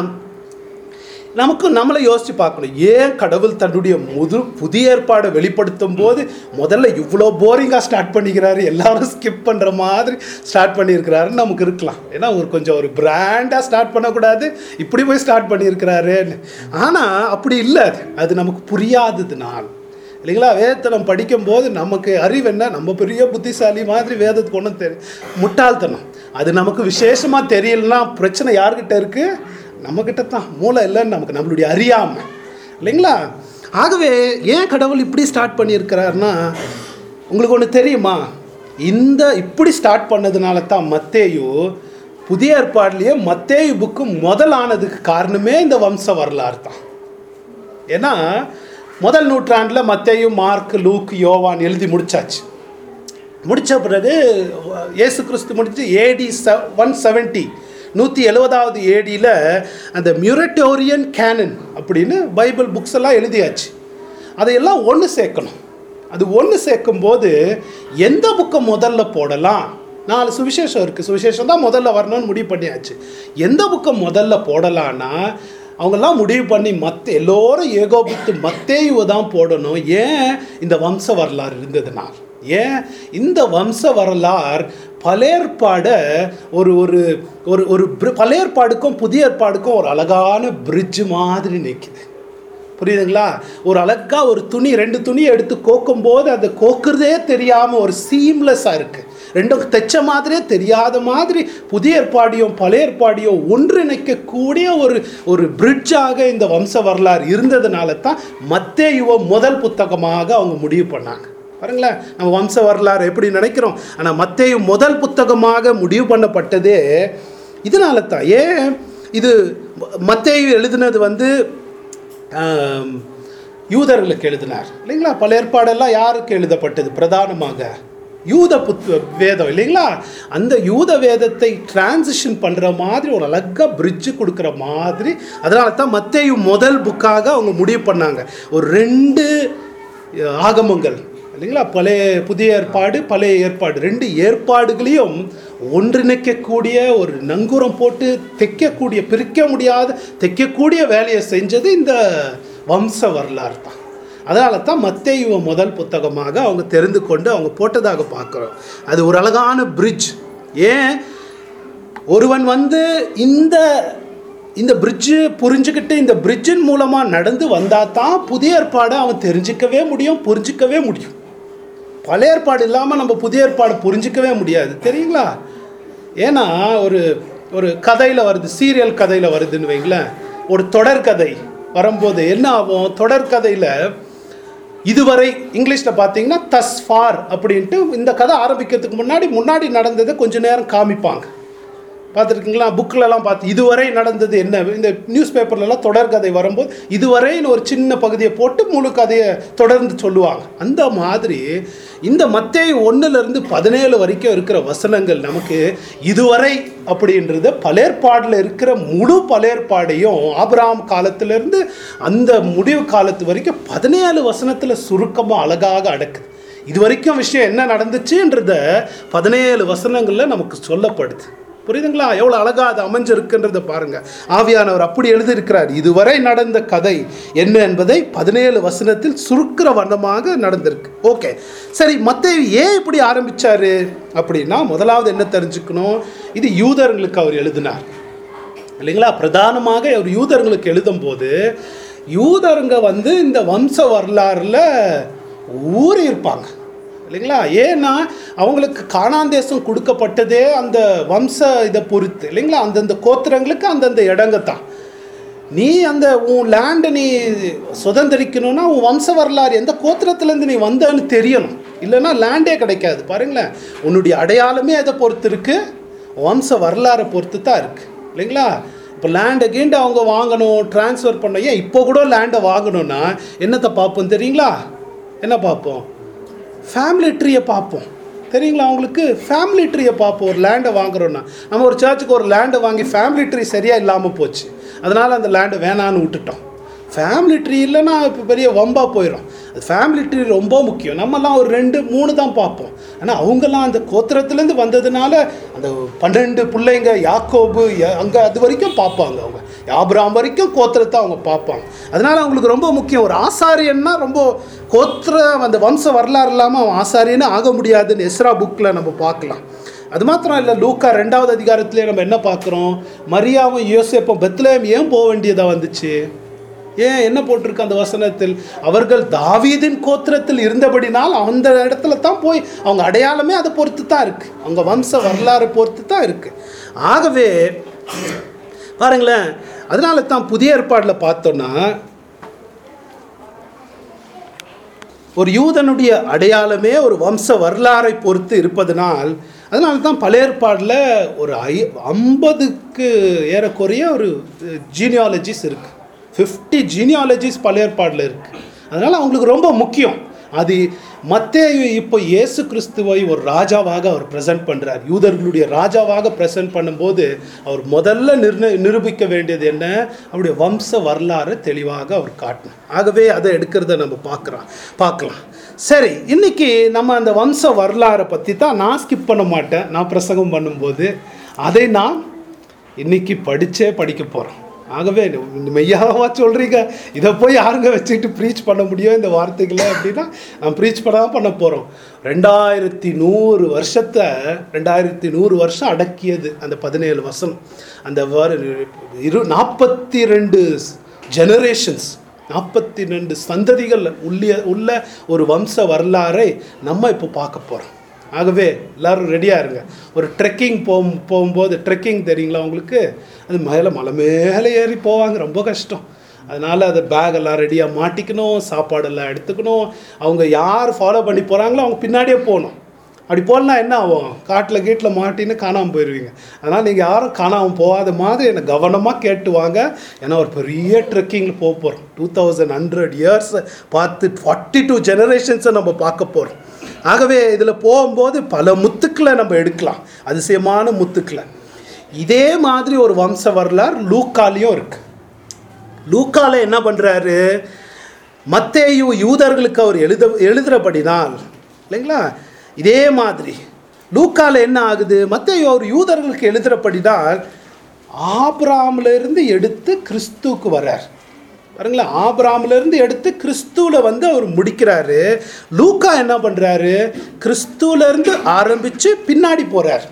நமக்கு நம்மளை யோசித்து பார்க்கணும் ஏன் கடவுள் தன்னுடைய முது புதிய ஏற்பாடை வெளிப்படுத்தும் போது முதல்ல இவ்வளோ போரிங்காக ஸ்டார்ட் பண்ணிக்கிறாரு எல்லாரும் ஸ்கிப் பண்ணுற மாதிரி ஸ்டார்ட் பண்ணியிருக்கிறாருன்னு நமக்கு இருக்கலாம் ஏன்னா ஒரு கொஞ்சம் ஒரு பிராண்டாக ஸ்டார்ட் பண்ணக்கூடாது இப்படி போய் ஸ்டார்ட் பண்ணியிருக்கிறாருன்னு ஆனால் அப்படி இல்லை அது அது நமக்கு புரியாததுனால் இல்லைங்களா வேதத்தை நம்ம படிக்கும்போது நமக்கு அறிவு என்ன நம்ம பெரிய புத்திசாலி மாதிரி வேதத்துக்கு ஒன்றும் தெரியும் முட்டாள்தனம் அது நமக்கு விசேஷமாக தெரியலனா பிரச்சனை யார்கிட்ட இருக்குது நம்மக்கிட்ட தான் மூளை இல்லைன்னு நமக்கு நம்மளுடைய அறியாமை இல்லைங்களா ஆகவே ஏன் கடவுள் இப்படி ஸ்டார்ட் பண்ணியிருக்கிறாருன்னா உங்களுக்கு ஒன்று தெரியுமா இந்த இப்படி ஸ்டார்ட் பண்ணதுனால தான் மத்தேயு புதிய ஏற்பாடுலேயே மத்தேயு புக்கு முதலானதுக்கு காரணமே இந்த வம்ச வரலாறு தான் ஏன்னா முதல் நூற்றாண்டில் மத்தேயு மார்க் லூக் யோவான் எழுதி முடிச்சாச்சு முடித்த பிறகு இயேசு கிறிஸ்து முடிச்சு ஏடி ச ஒன் செவன்ட்டி நூற்றி எழுபதாவது ஏடியில் அந்த மியூரட்டோரியன் கேனன் அப்படின்னு பைபிள் புக்ஸ் எல்லாம் எழுதியாச்சு அதையெல்லாம் ஒன்று சேர்க்கணும் அது ஒன்று சேர்க்கும்போது எந்த புக்கை முதல்ல போடலாம் நாலு சுவிசேஷம் இருக்குது சுவிசேஷம் தான் முதல்ல வரணும்னு முடிவு பண்ணியாச்சு எந்த புக்கை முதல்ல போடலான்னா அவங்கெல்லாம் முடிவு பண்ணி மத்த எல்லோரும் ஏகோபித்து மத்தேயுவை தான் போடணும் ஏன் இந்த வம்ச வரலாறு இருந்ததுனால் ஏன் இந்த வம்ச வரலாறு பழையற்பாடை ஒரு ஒரு ஒரு ஒரு பழையற்பாடுக்கும் புதிய ஏற்பாடுக்கும் ஒரு அழகான பிரிட்ஜ் மாதிரி நிற்குது புரியுதுங்களா ஒரு அழகா ஒரு துணி ரெண்டு துணி எடுத்து கோக்கும் போது அதை கோக்குறதே தெரியாமல் ஒரு சீம்லெஸ்ஸாக இருக்குது ரெண்டும் தைச்ச மாதிரியே தெரியாத மாதிரி புதிய ஏற்பாடியும் பழைய ஏற்பாடியும் ஒன்றிணைக்கக்கூடிய ஒரு ஒரு பிரிட்ஜாக இந்த வம்ச வரலாறு இருந்ததுனால தான் மத்தேயுவ முதல் புத்தகமாக அவங்க முடிவு பண்ணாங்க பாருங்களேன் நம்ம வம்ச வரலாறு எப்படி நினைக்கிறோம் ஆனால் மத்தேயு முதல் புத்தகமாக முடிவு பண்ணப்பட்டதே இதனால தான் ஏன் இது மத்தேயு எழுதினது வந்து ஆம், யூதர்களுக்கு எழுதினார் இல்லைங்களா பல ஏற்பாடெல்லாம் யாருக்கு எழுதப்பட்டது பிரதானமாக யூத புத் வேதம் இல்லைங்களா அந்த யூத வேதத்தை டிரான்சிஷன் பண்ணுற மாதிரி ஒரு அழகாக பிரிட்ஜு கொடுக்குற மாதிரி அதனால தான் மத்தேயு முதல் புக்காக அவங்க முடிவு பண்ணாங்க ஒரு ரெண்டு அஹ், ஆகமங்கள் இல்லைங்களா பழைய புதிய ஏற்பாடு பழைய ஏற்பாடு ரெண்டு ஏற்பாடுகளையும் ஒன்றிணைக்கக்கூடிய ஒரு நங்கூரம் போட்டு தைக்கக்கூடிய பிரிக்க முடியாத தைக்கக்கூடிய வேலையை செஞ்சது இந்த வம்ச வரலாறு தான் அதனால தான் மத்தேயுவ முதல் புத்தகமாக அவங்க தெரிந்து கொண்டு அவங்க போட்டதாக பார்க்குறோம் அது ஒரு அழகான பிரிட்ஜ் ஏன் ஒருவன் வந்து இந்த இந்த பிரிட்ஜு புரிஞ்சுக்கிட்டு இந்த பிரிட்ஜின் மூலமாக நடந்து வந்தால் தான் புதிய ஏற்பாடை அவன் தெரிஞ்சிக்கவே முடியும் புரிஞ்சிக்கவே முடியும் பழைய ஏற்பாடு இல்லாமல் நம்ம புதிய ஏற்பாடு புரிஞ்சிக்கவே முடியாது தெரியுங்களா ஏன்னா ஒரு ஒரு கதையில் வருது சீரியல் கதையில் வருதுன்னு வைங்களேன் ஒரு தொடர்கதை வரும்போது என்ன ஆகும் தொடர்கதையில் இதுவரை இங்கிலீஷில் பார்த்தீங்கன்னா தஸ் ஃபார் அப்படின்ட்டு இந்த கதை ஆரம்பிக்கிறதுக்கு முன்னாடி முன்னாடி நடந்ததை கொஞ்ச நேரம் காமிப்பாங்க பார்த்துருக்கீங்களா புக்கிலலாம் பார்த்து இதுவரை நடந்தது என்ன இந்த நியூஸ் பேப்பர்லலாம் தொடர்கதை வரும்போது இதுவரைன்னு ஒரு சின்ன பகுதியை போட்டு முழு கதையை தொடர்ந்து சொல்லுவாங்க அந்த மாதிரி இந்த மத்தேயு ஒன்றுலேருந்து பதினேழு வரைக்கும் இருக்கிற வசனங்கள் நமக்கு இதுவரை அப்படின்றது பலேற்பாடில் இருக்கிற முழு பலேற்பாடையும் ஆபிரகாம் காலத்திலேருந்து அந்த முடிவு காலத்து வரைக்கும் பதினேழு வசனத்தில் சுருக்கமாக அழகாக அடக்குது இது வரைக்கும் விஷயம் என்ன நடந்துச்சுன்றத பதினேழு வசனங்களில் நமக்கு சொல்லப்படுது புரியுதுங்களா எவ்வளோ அழகா அது அமைஞ்சிருக்குன்றத பாருங்க ஆவியானவர் அப்படி எழுதியிருக்கிறார் இதுவரை நடந்த கதை என்ன என்பதை பதினேழு வசனத்தில் சுருக்கிற வண்ணமாக நடந்திருக்கு ஓகே சரி மத்த ஏன் இப்படி ஆரம்பிச்சாரு அப்படின்னா முதலாவது என்ன தெரிஞ்சுக்கணும் இது யூதர்களுக்கு அவர் எழுதினார் இல்லைங்களா பிரதானமாக அவர் யூதர்களுக்கு எழுதும்போது யூதருங்க வந்து இந்த வம்ச வரலாறுல ஊறி இருப்பாங்க இல்லைங்களா ஏன்னா அவங்களுக்கு காணாந்தேசம் கொடுக்கப்பட்டதே அந்த வம்ச இதை பொறுத்து இல்லைங்களா அந்தந்த கோத்திரங்களுக்கு அந்தந்த இடங்க தான் நீ அந்த உன் லேண்டை நீ சுதந்திரிக்கணும்னா உன் வம்ச வரலாறு எந்த கோத்திரத்துலேருந்து நீ வந்தன்னு தெரியணும் இல்லைன்னா லேண்டே கிடைக்காது பாருங்களேன் உன்னுடைய அடையாளமே அதை பொறுத்து இருக்கு வம்ச வரலாறை பொறுத்து தான் இருக்கு இல்லைங்களா இப்போ லேண்டை கீண்டு அவங்க வாங்கணும் ட்ரான்ஸ்ஃபர் பண்ண ஏன் இப்போ கூட லேண்டை வாங்கணும்னா என்னத்தை பார்ப்போம் தெரியுங்களா என்ன பார்ப்போம் ஃபேமிலி ட்ரீயை பார்ப்போம் தெரியுங்களா அவங்களுக்கு ஃபேமிலி ட்ரீயை பார்ப்போம் ஒரு லேண்டை வாங்குறோன்னா நம்ம ஒரு சர்ச்சுக்கு ஒரு லேண்டை வாங்கி ஃபேமிலி ட்ரீ சரியாக இல்லாமல் போச்சு அதனால் அந்த லேண்டை வேணான்னு விட்டுட்டோம் ஃபேமிலி ட்ரீ இல்லைன்னா இப்போ பெரிய வம்பா போயிடும் அது ஃபேமிலி ட்ரீ ரொம்ப முக்கியம் நம்மலாம் ஒரு ரெண்டு மூணு தான் பார்ப்போம் ஆனால் அவங்கெல்லாம் அந்த கோத்திரத்துலேருந்து வந்ததுனால அந்த பன்னெண்டு பிள்ளைங்க யாக்கோபு அங்கே அது வரைக்கும் பார்ப்பாங்க அவங்க யாபிராம் வரைக்கும் கோத்திரத்தை அவங்க பார்ப்பாங்க அதனால அவங்களுக்கு ரொம்ப முக்கியம் ஒரு ஆசாரியன்னா ரொம்ப கோத்திரம் அந்த வம்ச வரலாறு இல்லாமல் அவன் ஆசாரியன்னு ஆக முடியாதுன்னு எஸ்ரா புக்கில் நம்ம பார்க்கலாம் அது மாத்திரம் இல்லை லூக்கா ரெண்டாவது அதிகாரத்திலே நம்ம என்ன பார்க்குறோம் மரியாவும் யோசேப்பும் பெத்லேம் ஏன் போக வேண்டியதாக வந்துச்சு ஏன் என்ன போட்டிருக்கு அந்த வசனத்தில் அவர்கள் தாவீதின் கோத்திரத்தில் இருந்தபடினால் அந்த இடத்துல தான் போய் அவங்க அடையாளமே அதை பொறுத்து தான் இருக்கு அவங்க வம்ச வரலாறு பொறுத்து தான் இருக்கு ஆகவே பாருங்களேன் அதனால தான் புதிய ஏற்பாடில் பார்த்தோன்னா ஒரு யூதனுடைய அடையாளமே ஒரு வம்ச வரலாறை பொறுத்து இருப்பதனால் அதனால தான் பழைய ஏற்பாடில் ஒரு ஐ ஐம்பதுக்கு ஏறக்குறைய ஒரு ஜீனியாலஜிஸ் இருக்குது ஃபிஃப்டி ஜீனியாலஜிஸ் பழைய ஏற்பாடில் இருக்குது அதனால் அவங்களுக்கு ரொம்ப முக்கியம் அது மத்தேயு இப்போ இயேசு கிறிஸ்துவை ஒரு ராஜாவாக அவர் ப்ரெசென்ட் பண்ணுறார் யூதர்களுடைய ராஜாவாக ப்ரெசென்ட் பண்ணும்போது அவர் முதல்ல நிர்ணய நிரூபிக்க வேண்டியது என்ன அவருடைய வம்ச வரலாறு தெளிவாக அவர் காட்டணும் ஆகவே அதை எடுக்கிறத நம்ம பார்க்குறோம் பார்க்கலாம் சரி இன்னைக்கு நம்ம அந்த வம்ச வரலாறை பற்றி தான் நான் ஸ்கிப் பண்ண மாட்டேன் நான் பிரசங்கம் பண்ணும்போது அதை நான் இன்னைக்கு படித்தே படிக்க போகிறோம் ஆகவே மெய்யாவா சொல்கிறீங்க இதை போய் யாருங்க வச்சுக்கிட்டு ப்ரீச் பண்ண முடியும் இந்த வார்த்தைகளை அப்படின்னா நான் ப்ரீச் பண்ண தான் பண்ண போகிறோம் ரெண்டாயிரத்தி நூறு வருஷத்தை ரெண்டாயிரத்தி நூறு வருஷம் அடக்கியது அந்த பதினேழு வருஷம் அந்த வரு இரு நாற்பத்தி ரெண்டு ஜெனரேஷன்ஸ் நாற்பத்தி ரெண்டு சந்ததிகள் உள்ளிய உள்ள ஒரு வம்ச வரலாறை நம்ம இப்போ பார்க்க போகிறோம் ஆகவே எல்லாரும் ரெடியாக இருங்க ஒரு ட்ரெக்கிங் போகும் போகும்போது ட்ரெக்கிங் தெரியுங்களா உங்களுக்கு அது மேலே மலை மேலே ஏறி போவாங்க ரொம்ப கஷ்டம் அதனால் அதை பேக் எல்லாம் ரெடியாக மாட்டிக்கணும் சாப்பாடெல்லாம் எடுத்துக்கணும் அவங்க யார் ஃபாலோ பண்ணி போகிறாங்களோ அவங்க பின்னாடியே போகணும் அப்படி போகலனா என்ன ஆகும் காட்டில் கீட்டில் மாட்டின்னு காணாமல் போயிடுவீங்க அதனால் நீங்கள் யாரும் காணாமல் போகாத மாதிரி என்னை கவனமாக கேட்டு வாங்க ஏன்னா ஒரு பெரிய ட்ரெக்கிங்கில் போக போகிறோம் டூ தௌசண்ட் ஹண்ட்ரட் இயர்ஸ் பார்த்து ஃபார்ட்டி டூ ஜெனரேஷன்ஸை நம்ம பார்க்க போகிறோம் ஆகவே இதில் போகும்போது பல முத்துக்களை நம்ம எடுக்கலாம் அதிசயமான முத்துக்களை இதே மாதிரி ஒரு வம்ச வரலாறு லூக்காலையும் இருக்குது லூக்கால என்ன பண்ணுறாரு மத்தேயு யூதர்களுக்கு அவர் எழுத எழுதுகிறபடினால் இல்லைங்களா இதே மாதிரி லூக்கால என்ன ஆகுது மத்தேயு அவர் யூதர்களுக்கு எழுதுகிறபடினால் ஆபிராமில் இருந்து எடுத்து கிறிஸ்துவுக்கு வர்றார் பாருங்களா ஆபிராமில் இருந்து எடுத்து கிறிஸ்துவில் வந்து அவர் முடிக்கிறாரு லூக்கா என்ன பண்ணுறாரு கிறிஸ்துவில் இருந்து ஆரம்பித்து பின்னாடி போகிறார்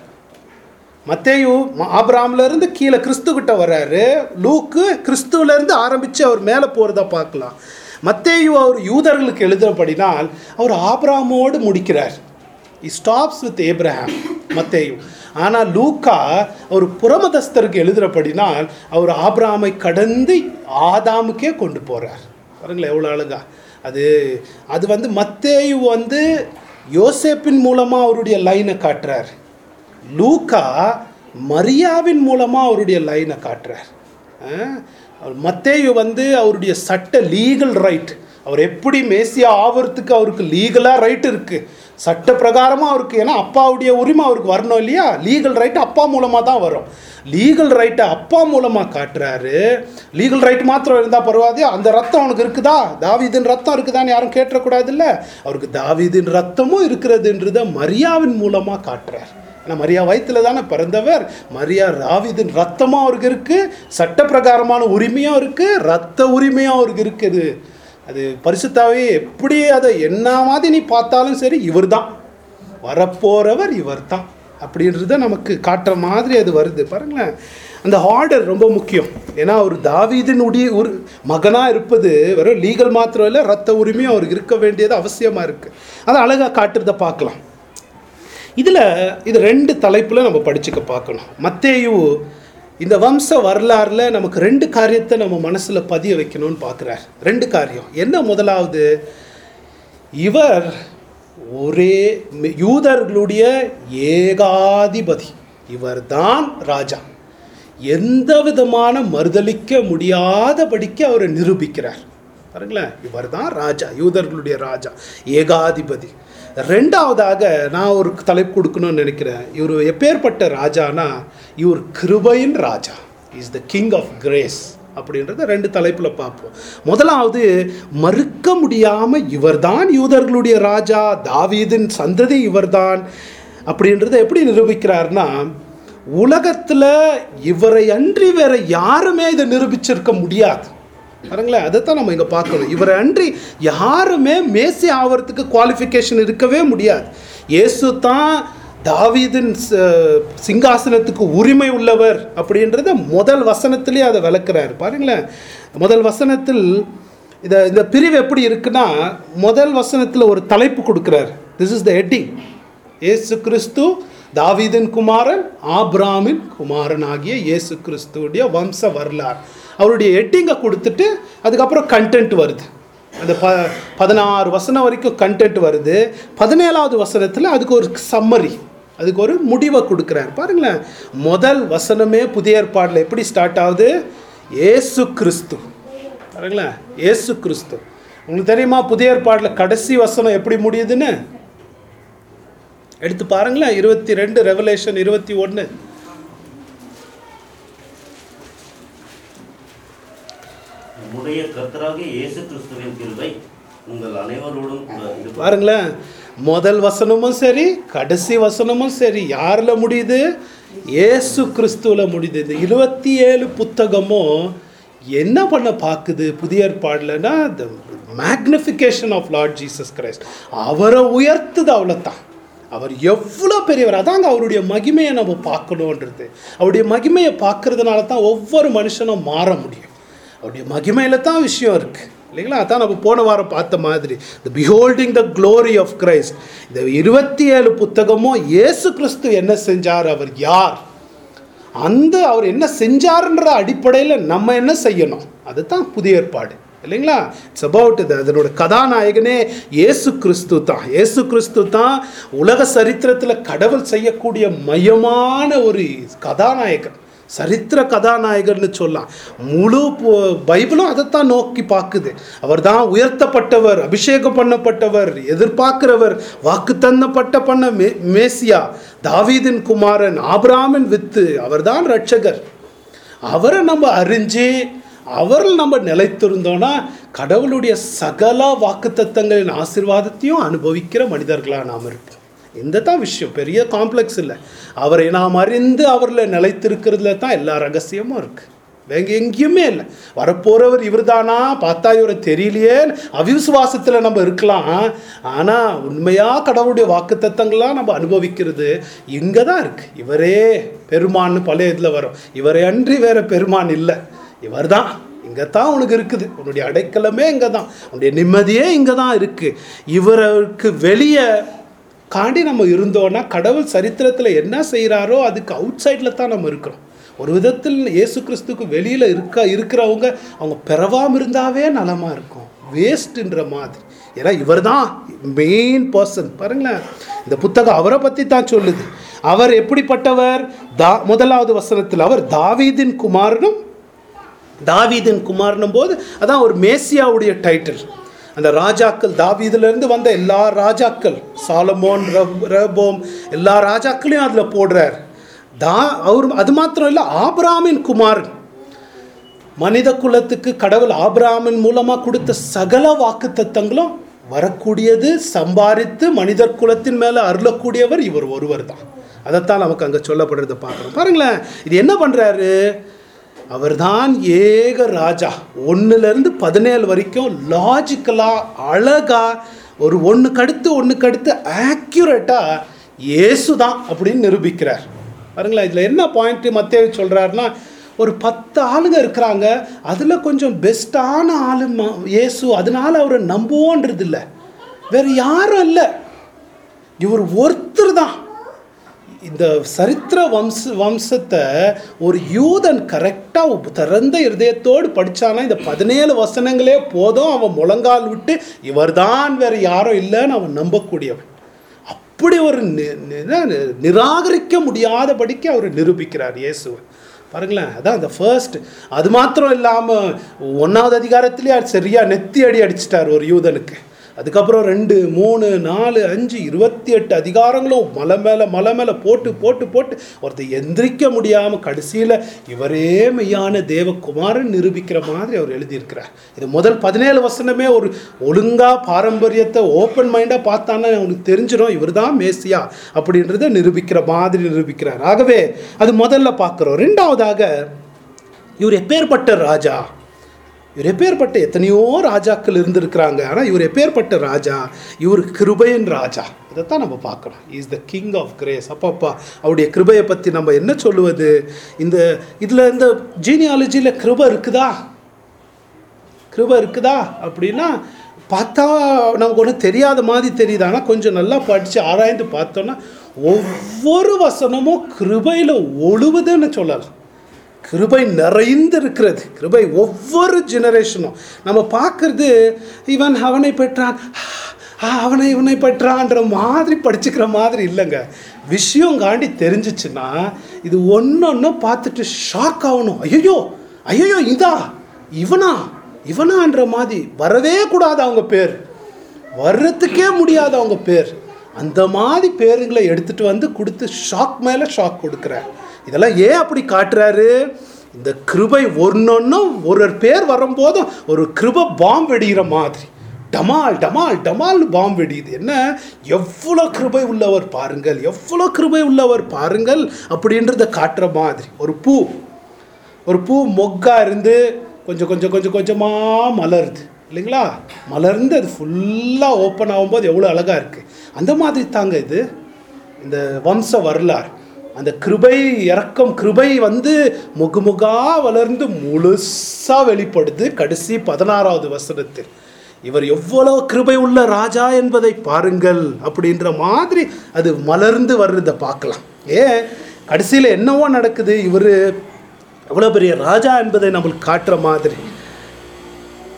மத்தேயு ஆபிராமில் இருந்து கீழே கிறிஸ்து கிட்ட வர்றாரு லூக்கு கிறிஸ்துவில இருந்து ஆரம்பித்து அவர் மேலே போகிறத பார்க்கலாம் மத்தேயு அவர் யூதர்களுக்கு எழுதுறபடினால் அவர் ஆபிராமோடு முடிக்கிறார் இ ஸ்டாப்ஸ் வித் ஏப்ரஹாம் மத்தேயு ஆனால் லூக்கா அவர் புறமதஸ்தருக்கு எழுதுறபடினால் அவர் ஆபிராமை கடந்து ஆதாமுக்கே கொண்டு போகிறார் பாருங்களேன் எவ்வளோ அழகா அது அது வந்து மத்தேயு வந்து யோசேப்பின் மூலமாக அவருடைய லைனை காட்டுறார் லூக்கா மரியாவின் மூலமாக அவருடைய லைனை காட்டுறார் அஹ், அவர் மத்தேயு வந்து அவருடைய சட்ட லீகல் ரைட் அவர் எப்படி மேசியா ஆவறதுக்கு அவருக்கு லீகலாக ரைட் இருக்குது சட்ட பிரகாரமாக அவருக்கு ஏன்னா அப்பாவுடைய உரிமை அவருக்கு வரணும் இல்லையா லீகல் ரைட் அப்பா மூலமாக தான் வரும் லீகல் ரைட்டை அப்பா மூலமாக காட்டுறாரு லீகல் ரைட் மாத்திரம் இருந்தால் பரவாது அந்த ரத்தம் அவனுக்கு இருக்குதா தாவீதின் ரத்தம் இருக்குதான்னு யாரும் கேட்டக்கூடாது இல்லை அவருக்கு தாவீதின் ரத்தமும் இருக்கிறதுன்றத மரியாவின் மூலமாக காட்டுறார் ஏன்னா மரியா வயித்துல தானே பிறந்தவர் மரியா ராவிதின் ரத்தமும் அவருக்கு இருக்கு சட்ட பிரகாரமான உரிமையும் இருக்கு ரத்த உரிமையும் அவருக்கு இருக்குது அது பரிசுத்தாவே எப்படி அதை என்ன மாதிரி நீ பார்த்தாலும் சரி இவர்தான் வரப்போறவர் இவர்தான் அப்படின்றத நமக்கு காட்டுற மாதிரி அது வருது பாருங்களேன் அந்த ஆர்டர் ரொம்ப முக்கியம் ஏன்னா அவர் தாவீதினுடைய ஒரு மகனாக இருப்பது வெறும் லீகல் மாத்திரம் இல்லை ரத்த உரிமையும் அவருக்கு இருக்க வேண்டியது அவசியமாக இருக்குது அதை அழகாக காட்டுறதை பார்க்கலாம் இதில் இது ரெண்டு தலைப்பில் நம்ம படிச்சுக்க பார்க்கணும் மத்தேயு இந்த வம்ச வரலாறில் நமக்கு ரெண்டு காரியத்தை நம்ம மனசில் பதிய வைக்கணும்னு பார்க்குறார் ரெண்டு காரியம் என்ன முதலாவது இவர் ஒரே யூதர்களுடைய ஏகாதிபதி இவர்தான் ராஜா எந்த விதமான மறுதலிக்க முடியாதபடிக்கு அவரை நிரூபிக்கிறார் பாருங்களேன் இவர்தான் ராஜா யூதர்களுடைய ராஜா ஏகாதிபதி ரெண்டாவதாக நான் ஒரு தலைப்பு கொடுக்கணும்னு நினைக்கிறேன் இவர் எப்பேற்பட்ட ராஜானா இவர் கிருபையின் ராஜா is the king of grace அப்படின்றத ரெண்டு தலைப்பில் பார்ப்போம் முதலாவது மறுக்க முடியாமல் இவர்தான் யூதர்களுடைய ராஜா தாவீதின் சந்ததி இவர்தான் அப்படின்றத எப்படி நிரூபிக்கிறார்னா உலகத்தில் இவரை அன்றி வேற யாருமே இதை நிரூபிச்சிருக்க முடியாது பாருங்களேன் அதைத்தான் நம்ம இங்கே பார்க்கணும் இவரை அன்றி யாருமே மேசி ஆவறதுக்கு குவாலிஃபிகேஷன் இருக்கவே முடியாது இயேசு தான் தாவீதின் ச- சிங்காசனத்துக்கு உரிமை உள்ளவர் அப்படின்றத முதல் வசனத்திலே அதை விளக்குறாரு பாருங்களேன் முதல் வசனத்தில் இதை இந்த பிரிவு எப்படி இருக்குன்னா முதல் வசனத்தில் ஒரு தலைப்பு கொடுக்குறாரு திஸ் இஸ் த ஹெட்டிங் இயேசு கிறிஸ்து தாவீதின் குமாரன் ஆப்ராமின் குமாரன் ஆகிய இயேசு கிறிஸ்துவுடைய வம்ச வரலாறு அவருடைய ஹெட்டிங்கை கொடுத்துட்டு அதுக்கப்புறம் கண்டென்ட் வருது அந்த ப பதினாறு வசனம் வரைக்கும் கண்டென்ட் வருது பதினேழாவது வசனத்தில் அதுக்கு ஒரு சம்மரி அதுக்கு ஒரு முடிவை கொடுக்குறாரு பாருங்களேன் முதல் வசனமே புதிய ஏற்பாடில் எப்படி ஸ்டார்ட் ஆகுது ஏசு கிறிஸ்து பாருங்களேன் ஏசு கிறிஸ்து உங்களுக்கு தெரியுமா புதிய ஏற்பாடில் கடைசி வசனம் எப்படி முடியுதுன்னு எடுத்து பாருங்களேன் இருபத்தி ரெண்டு ரெவலேஷன் இருபத்தி ஒன்று நம்முடைய கர்த்தராகிய இயேசு கிறிஸ்துவின் கிருபை உங்கள் அனைவரோடும் கூட இருப்பதாக. பாருங்களேன் முதல் வசனமும் சரி கடைசி வசனமும் சரி யாரில் முடியுது ஏசு கிறிஸ்துவில் முடியுது இந்த இருபத்தி ஏழு புத்தகமும் என்ன பண்ண பார்க்குது புதிய ஏற்பாடுலனா the magnification of Lord Jesus Christ அவரை உயர்த்துது அவ்வளோதான் அவர் எவ்வளோ பெரியவர் அதாங்க அவருடைய மகிமையை நம்ம பார்க்கணுன்றது அவருடைய மகிமையை பார்க்கறதுனால தான் ஒவ்வொரு மனுஷனும் மாற முடியும் அவருடைய மகிமையில தான் விஷயம் இருக்கு இல்லைங்களா அதான் நம்ம போன வாரம் பார்த்த மாதிரி the beholding the glory of Christ இந்த இருபத்தி ஏழு புத்தகமும் இயேசு கிறிஸ்து என்ன செஞ்சார் அவர் யார் அந்த அவர் என்ன செஞ்சாருன்ற அடிப்படையில் நம்ம என்ன செய்யணும் அதுதான் புதிய ஏற்பாடு இல்லைங்களா இட்ஸ் அபவுட் இது அதனோட கதாநாயகனே இயேசு கிறிஸ்து தான் இயேசு கிறிஸ்து தான் உலக சரித்திரத்தில் கடவுள் செய்யக்கூடிய மையமான ஒரு கதாநாயகன் சரித்திர கதாநாயகர்னு சொல்லலாம் முழு பு- பைபிளும் அதைத்தான் நோக்கி பார்க்குது அவர் தான் உயர்த்தப்பட்டவர் அபிஷேகம் பண்ணப்பட்டவர் எதிர்பார்க்கிறவர் வாக்கு தந்தப்பட்ட பண்ண மே மேசியா தாவீதின் குமாரன் ஆபிராமின் வித்து அவர்தான் ரட்சகர் அவரை நம்ம அறிஞ்சு அவரில் நம்ம நிலைத்திருந்தோம்னா கடவுளுடைய சகல வாக்குத்தத்தங்களின் ஆசீர்வாதத்தையும் அனுபவிக்கிற மனிதர்களாக நாம் இருப்போம் இந்த தான் விஷயம் பெரிய காம்ப்ளெக்ஸ் இல்லை அவரை நாம் அறிந்து அவரில் நிலைத்திருக்கிறதுல தான் எல்லா ரகசியமும் இருக்கு வேங்க எங்கேயுமே இல்லை வரப்போறவர் இவர்தானா பார்த்தா இவரை தெரியலையே அவிசுவாசத்தில் நம்ம இருக்கலாம் ஆனால் உண்மையாக கடவுளுடைய வாக்குத்தத்தங்கள்லாம் நம்ம அனுபவிக்கிறது இங்கே தான் இருக்கு இவரே பெருமான்னு பழைய இதில் வரும் இவரை அன்றி வேற பெருமான் இல்லை இவர் தான் இங்கே தான் உனக்கு இருக்குது உன்னுடைய அடைக்கலமே இங்கே தான் உன்னுடைய நிம்மதியே இங்கே தான் இருக்குது இவருக்கு வெளியே காண்டி நம்ம இருந்தோன்னா கடவுள் சரித்திரத்தில் என்ன செய்கிறாரோ அதுக்கு அவுட் சைடில் தான் நம்ம இருக்கிறோம் ஒரு விதத்தில் இயேசு கிறிஸ்துக்கு வெளியில் இருக்க இருக்கிறவங்க அவங்க பிறவாம இருந்தாவே நலமாக இருக்கும் வேஸ்ட்டுன்ற மாதிரி ஏன்னா இவர் தான் மெயின் பர்சன் பாருங்களேன் இந்த புத்தகம் அவரை பற்றி தான் சொல்லுது அவர் எப்படிப்பட்டவர் தா முதலாவது வசனத்தில் அவர் தாவீதின் குமாரனும் தாவீதின் குமாரனும் போது அதான் ஒரு மேசியாவுடைய டைட்டில் அந்த ராஜாக்கள் தாவீதுலேருந்து வந்த எல்லா ராஜாக்கள் சாலமோன் ரப் ரபோம் எல்லா ராஜாக்களையும் அதில் போடுறார் தா அவர் அது மாத்திரம் இல்லை ஆபிராமின் குமாரன் மனித குலத்துக்கு கடவுள் ஆபிராமின் மூலமாக கொடுத்த சகல வாக்குத்தத்தங்களும் வரக்கூடியது சம்பாரித்து மனிதர் குலத்தின் மேலே அருளக்கூடியவர் இவர் ஒருவர் தான் அதைத்தான் நமக்கு அங்கே சொல்லப்படுறதை பார்க்குறோம் பாருங்களேன் இது என்ன பண்ணுறாரு அவர்தான் ஏக ராஜா ஒன்றுலேருந்து பதினேழு வரைக்கும் லாஜிக்கலாக அழகாக ஒரு ஒன்றுக்கு அடுத்து ஒன்றுக்கு அடுத்து ஆக்யூரேட்டாக இயேசு தான் அப்படின்னு நிரூபிக்கிறார் பாருங்களேன் இதில் என்ன பாயிண்ட் மத்திய சொல்கிறாருன்னா ஒரு பத்து ஆளுங்க இருக்கிறாங்க அதில் கொஞ்சம் பெஸ்ட்டான ஆளு ம- இயேசு அதனால அவரை நம்புவோன்றது இல்லை வேறு யாரும் இல்லை இவர் ஒருத்தர் தான் இந்த சரித்திர வம்ச வம்சத்தை ஒரு யூதன் கரெக்டாக திறந்த இருதயத்தோடு படிச்சானா இந்த பதினேழு வசனங்களே போதும் அவன் முழங்கால் விட்டு இவர்தான் வேற யாரும் இல்லைன்னு அவன் நம்பக்கூடியவன் அப்படி ஒரு நி- நி- என்ன, நிராகரிக்க முடியாதபடிக்கு அவர் நிரூபிக்கிறார் இயேசுவை பாருங்களேன் அதான் அந்த ஃபர்ஸ்ட் அது மாத்திரம் இல்லாமல் ஒன்றாவது அதிகாரத்திலே சரியா நெத்தி அடி அடிச்சிட்டார் ஒரு யூதனுக்கு அதுக்கப்புறம் ரெண்டு மூணு நாலு அஞ்சு இருபத்தி எட்டு அதிகாரங்களும் மலை மேலே மலை மேலே போட்டு போட்டு போட்டு ஒருத்தர் எந்திரிக்க முடியாமல் கடைசியில் இவரே மெய்யான தேவகுமாரன் நிரூபிக்கிற மாதிரி அவர் எழுதியிருக்கிறார் இது முதல் பதினேழு வசனமே ஒரு ஒழுங்கா பாரம்பரியத்தை ஓப்பன் மைண்டாக பார்த்தான்னா அவனுக்கு தெரிஞ்சிடும் இவர் தான் மேசியா அப்படின்றத நிரூபிக்கிற மாதிரி நிரூபிக்கிறார் ஆகவே அது முதல்ல பார்க்குறோம் ரெண்டாவதாக இவர் எப்பேற்பட்ட ராஜா இவர் எப்பேற்பட்ட எத்தனையோ ராஜாக்கள் இருந்திருக்கிறாங்க ஆனால் இவர் எப்பேற்பட்ட ராஜா இவர் கிருபையின் ராஜா இதைத்தான் நம்ம பார்க்கணும் is the king of grace அப்பப்பா அவருடைய கிருபையை பற்றி நம்ம என்ன சொல்லுவது இந்த இதில் இந்த ஜீனியாலஜியில் கிருபை இருக்குதா கிருபை இருக்குதா அப்படின்னா பார்த்தா நமக்கு ஒன்றும் தெரியாத மாதிரி தெரியுது ஆனால் கொஞ்சம் நல்லா படித்து ஆராய்ந்து பார்த்தோன்னா ஒவ்வொரு வசனமும் கிருபையில் ஒழுகுதுன்னு சொல்லலாம் கிருபை நிறைந்து இருக்கிறது கிருபை ஒவ்வொரு ஜெனரேஷனும் நம்ம பார்க்கறது இவன் அவனை பெற்றான் ஆ, அவனை இவனை பெற்றான்ற மாதிரி படிச்சுக்கிற மாதிரி இல்லைங்க விஷயம் காண்டி தெரிஞ்சிச்சுன்னா இது ஒன்று பார்த்துட்டு ஷாக் ஆகணும் ஐயோ ஐயோ இதா இவனா இவனான்ற மாதிரி வரவே கூடாது அவங்க பேர் வர்றதுக்கே முடியாது அவங்க பேர் அந்த மாதிரி பேருங்களை எடுத்துட்டு வந்து கொடுத்து ஷாக் மேலே ஷாக் கொடுக்குறார் இதெல்லாம் ஏன் அப்படி காட்டுறாரு இந்த கிருபை ஒன்னொன்னும் ஒரு ஒரு பேர் வரும்போதும் ஒரு கிருபை பாம்பு வெடிக்கிற மாதிரி டமால் டமால் டமால்னு பாம்பு வெடியுது என்ன எவ்வளோ கிருபை உள்ளவர் பாருங்கள் எவ்வளோ கிருபை உள்ளவர் பாருங்கள் அப்படின்றத காட்டுற மாதிரி ஒரு பூ ஒரு பூ மொக்கா இருந்து கொஞ்சம் கொஞ்சம் கொஞ்சம் கொஞ்சமாக மலருது இல்லைங்களா மலர்ந்து அது ஃபுல்லாக ஓப்பன் ஆகும்போது எவ்வளோ அழகாக இருக்குது அந்த மாதிரி தாங்க இது இந்த வம்ச வரலாறு அந்த கிருபை இறக்கம் கிருபை வந்து முகுமுகா வளர்ந்து முழுசாக வெளிப்படுது கடைசி பதினாறாவது வசனத்தில் இவர் எவ்வளவு கிருபை உள்ள ராஜா என்பதை பாருங்கள் அப்படின்ற மாதிரி அது மலர்ந்து வர்றதை பார்க்கலாம் ஏன் கடைசியில் என்னவோ நடக்குது இவர் எவ்வளோ பெரிய ராஜா என்பதை நம்மளுக்கு காட்டுற மாதிரி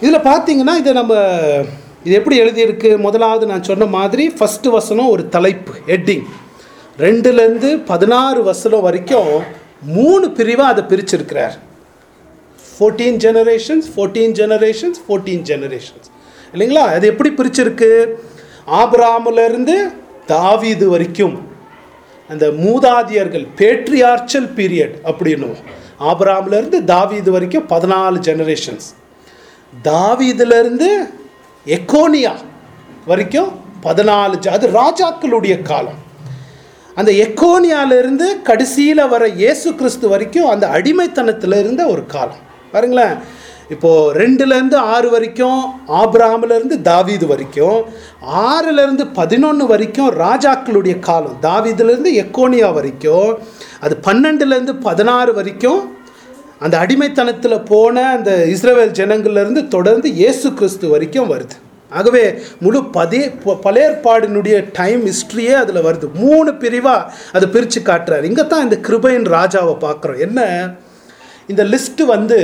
இதில் பார்த்தீங்கன்னா இதை நம்ம இது எப்படி எழுதியிருக்கு முதலாவது நான் சொன்ன மாதிரி ஃபஸ்ட்டு வசனம் ஒரு தலைப்பு ஹெட்டிங் ரெண்டுலேருந்து பதினாறு வசனம் வரைக்கும் மூணு பிரிவாக அதை பிரிச்சிருக்கிறார் fourteen generations fourteen generations fourteen generations இல்லைங்களா அது எப்படி பிரிச்சிருக்கு ஆபிராமிலிருந்து தாவீது வரைக்கும் அந்த மூதாதியர்கள் பேட்ரியார்ச்சல் பீரியட் அப்படின்னும் ஆபிராமிலிருந்து தாவீது வரைக்கும் பதினாலு ஜெனரேஷன்ஸ் தாவீதுலேருந்து எக்கோனியா வரைக்கும் பதினாலு ஜ- அது ராஜாக்களுடைய காலம் அந்த எக்கோனியாவிலிருந்து கடைசியில் வர இயேசு கிறிஸ்து வரைக்கும் அந்த அடிமைத்தனத்தில் இருந்த ஒரு காலம் பாருங்களேன் இப்போது ரெண்டுலேருந்து ஆறு வரைக்கும் ஆபிராமிலேருந்து தாவீது வரைக்கும் ஆறுலேருந்து பதினொன்று வரைக்கும் ராஜாக்களுடைய காலம் தாவீதுலேருந்து எக்கோனியா வரைக்கும் அது பன்னெண்டுலேருந்து பதினாறு வரைக்கும் அந்த அடிமைத்தனத்தில் போன அந்த இஸ்ரவேல் ஜனங்கள்லேருந்து தொடர்ந்து இயேசு கிறிஸ்து வரைக்கும் வருது ஆகவே முழு பதே ப- பழையற்பாடினுடைய டைம் ஹிஸ்ட்ரியே அதில் வருது மூணு பிரிவாக அதை பிரித்து காட்டுறாரு இங்கே தான் இந்த கிருபையின் ராஜாவை பார்க்குறோம் என்ன இந்த லிஸ்ட்டு வந்து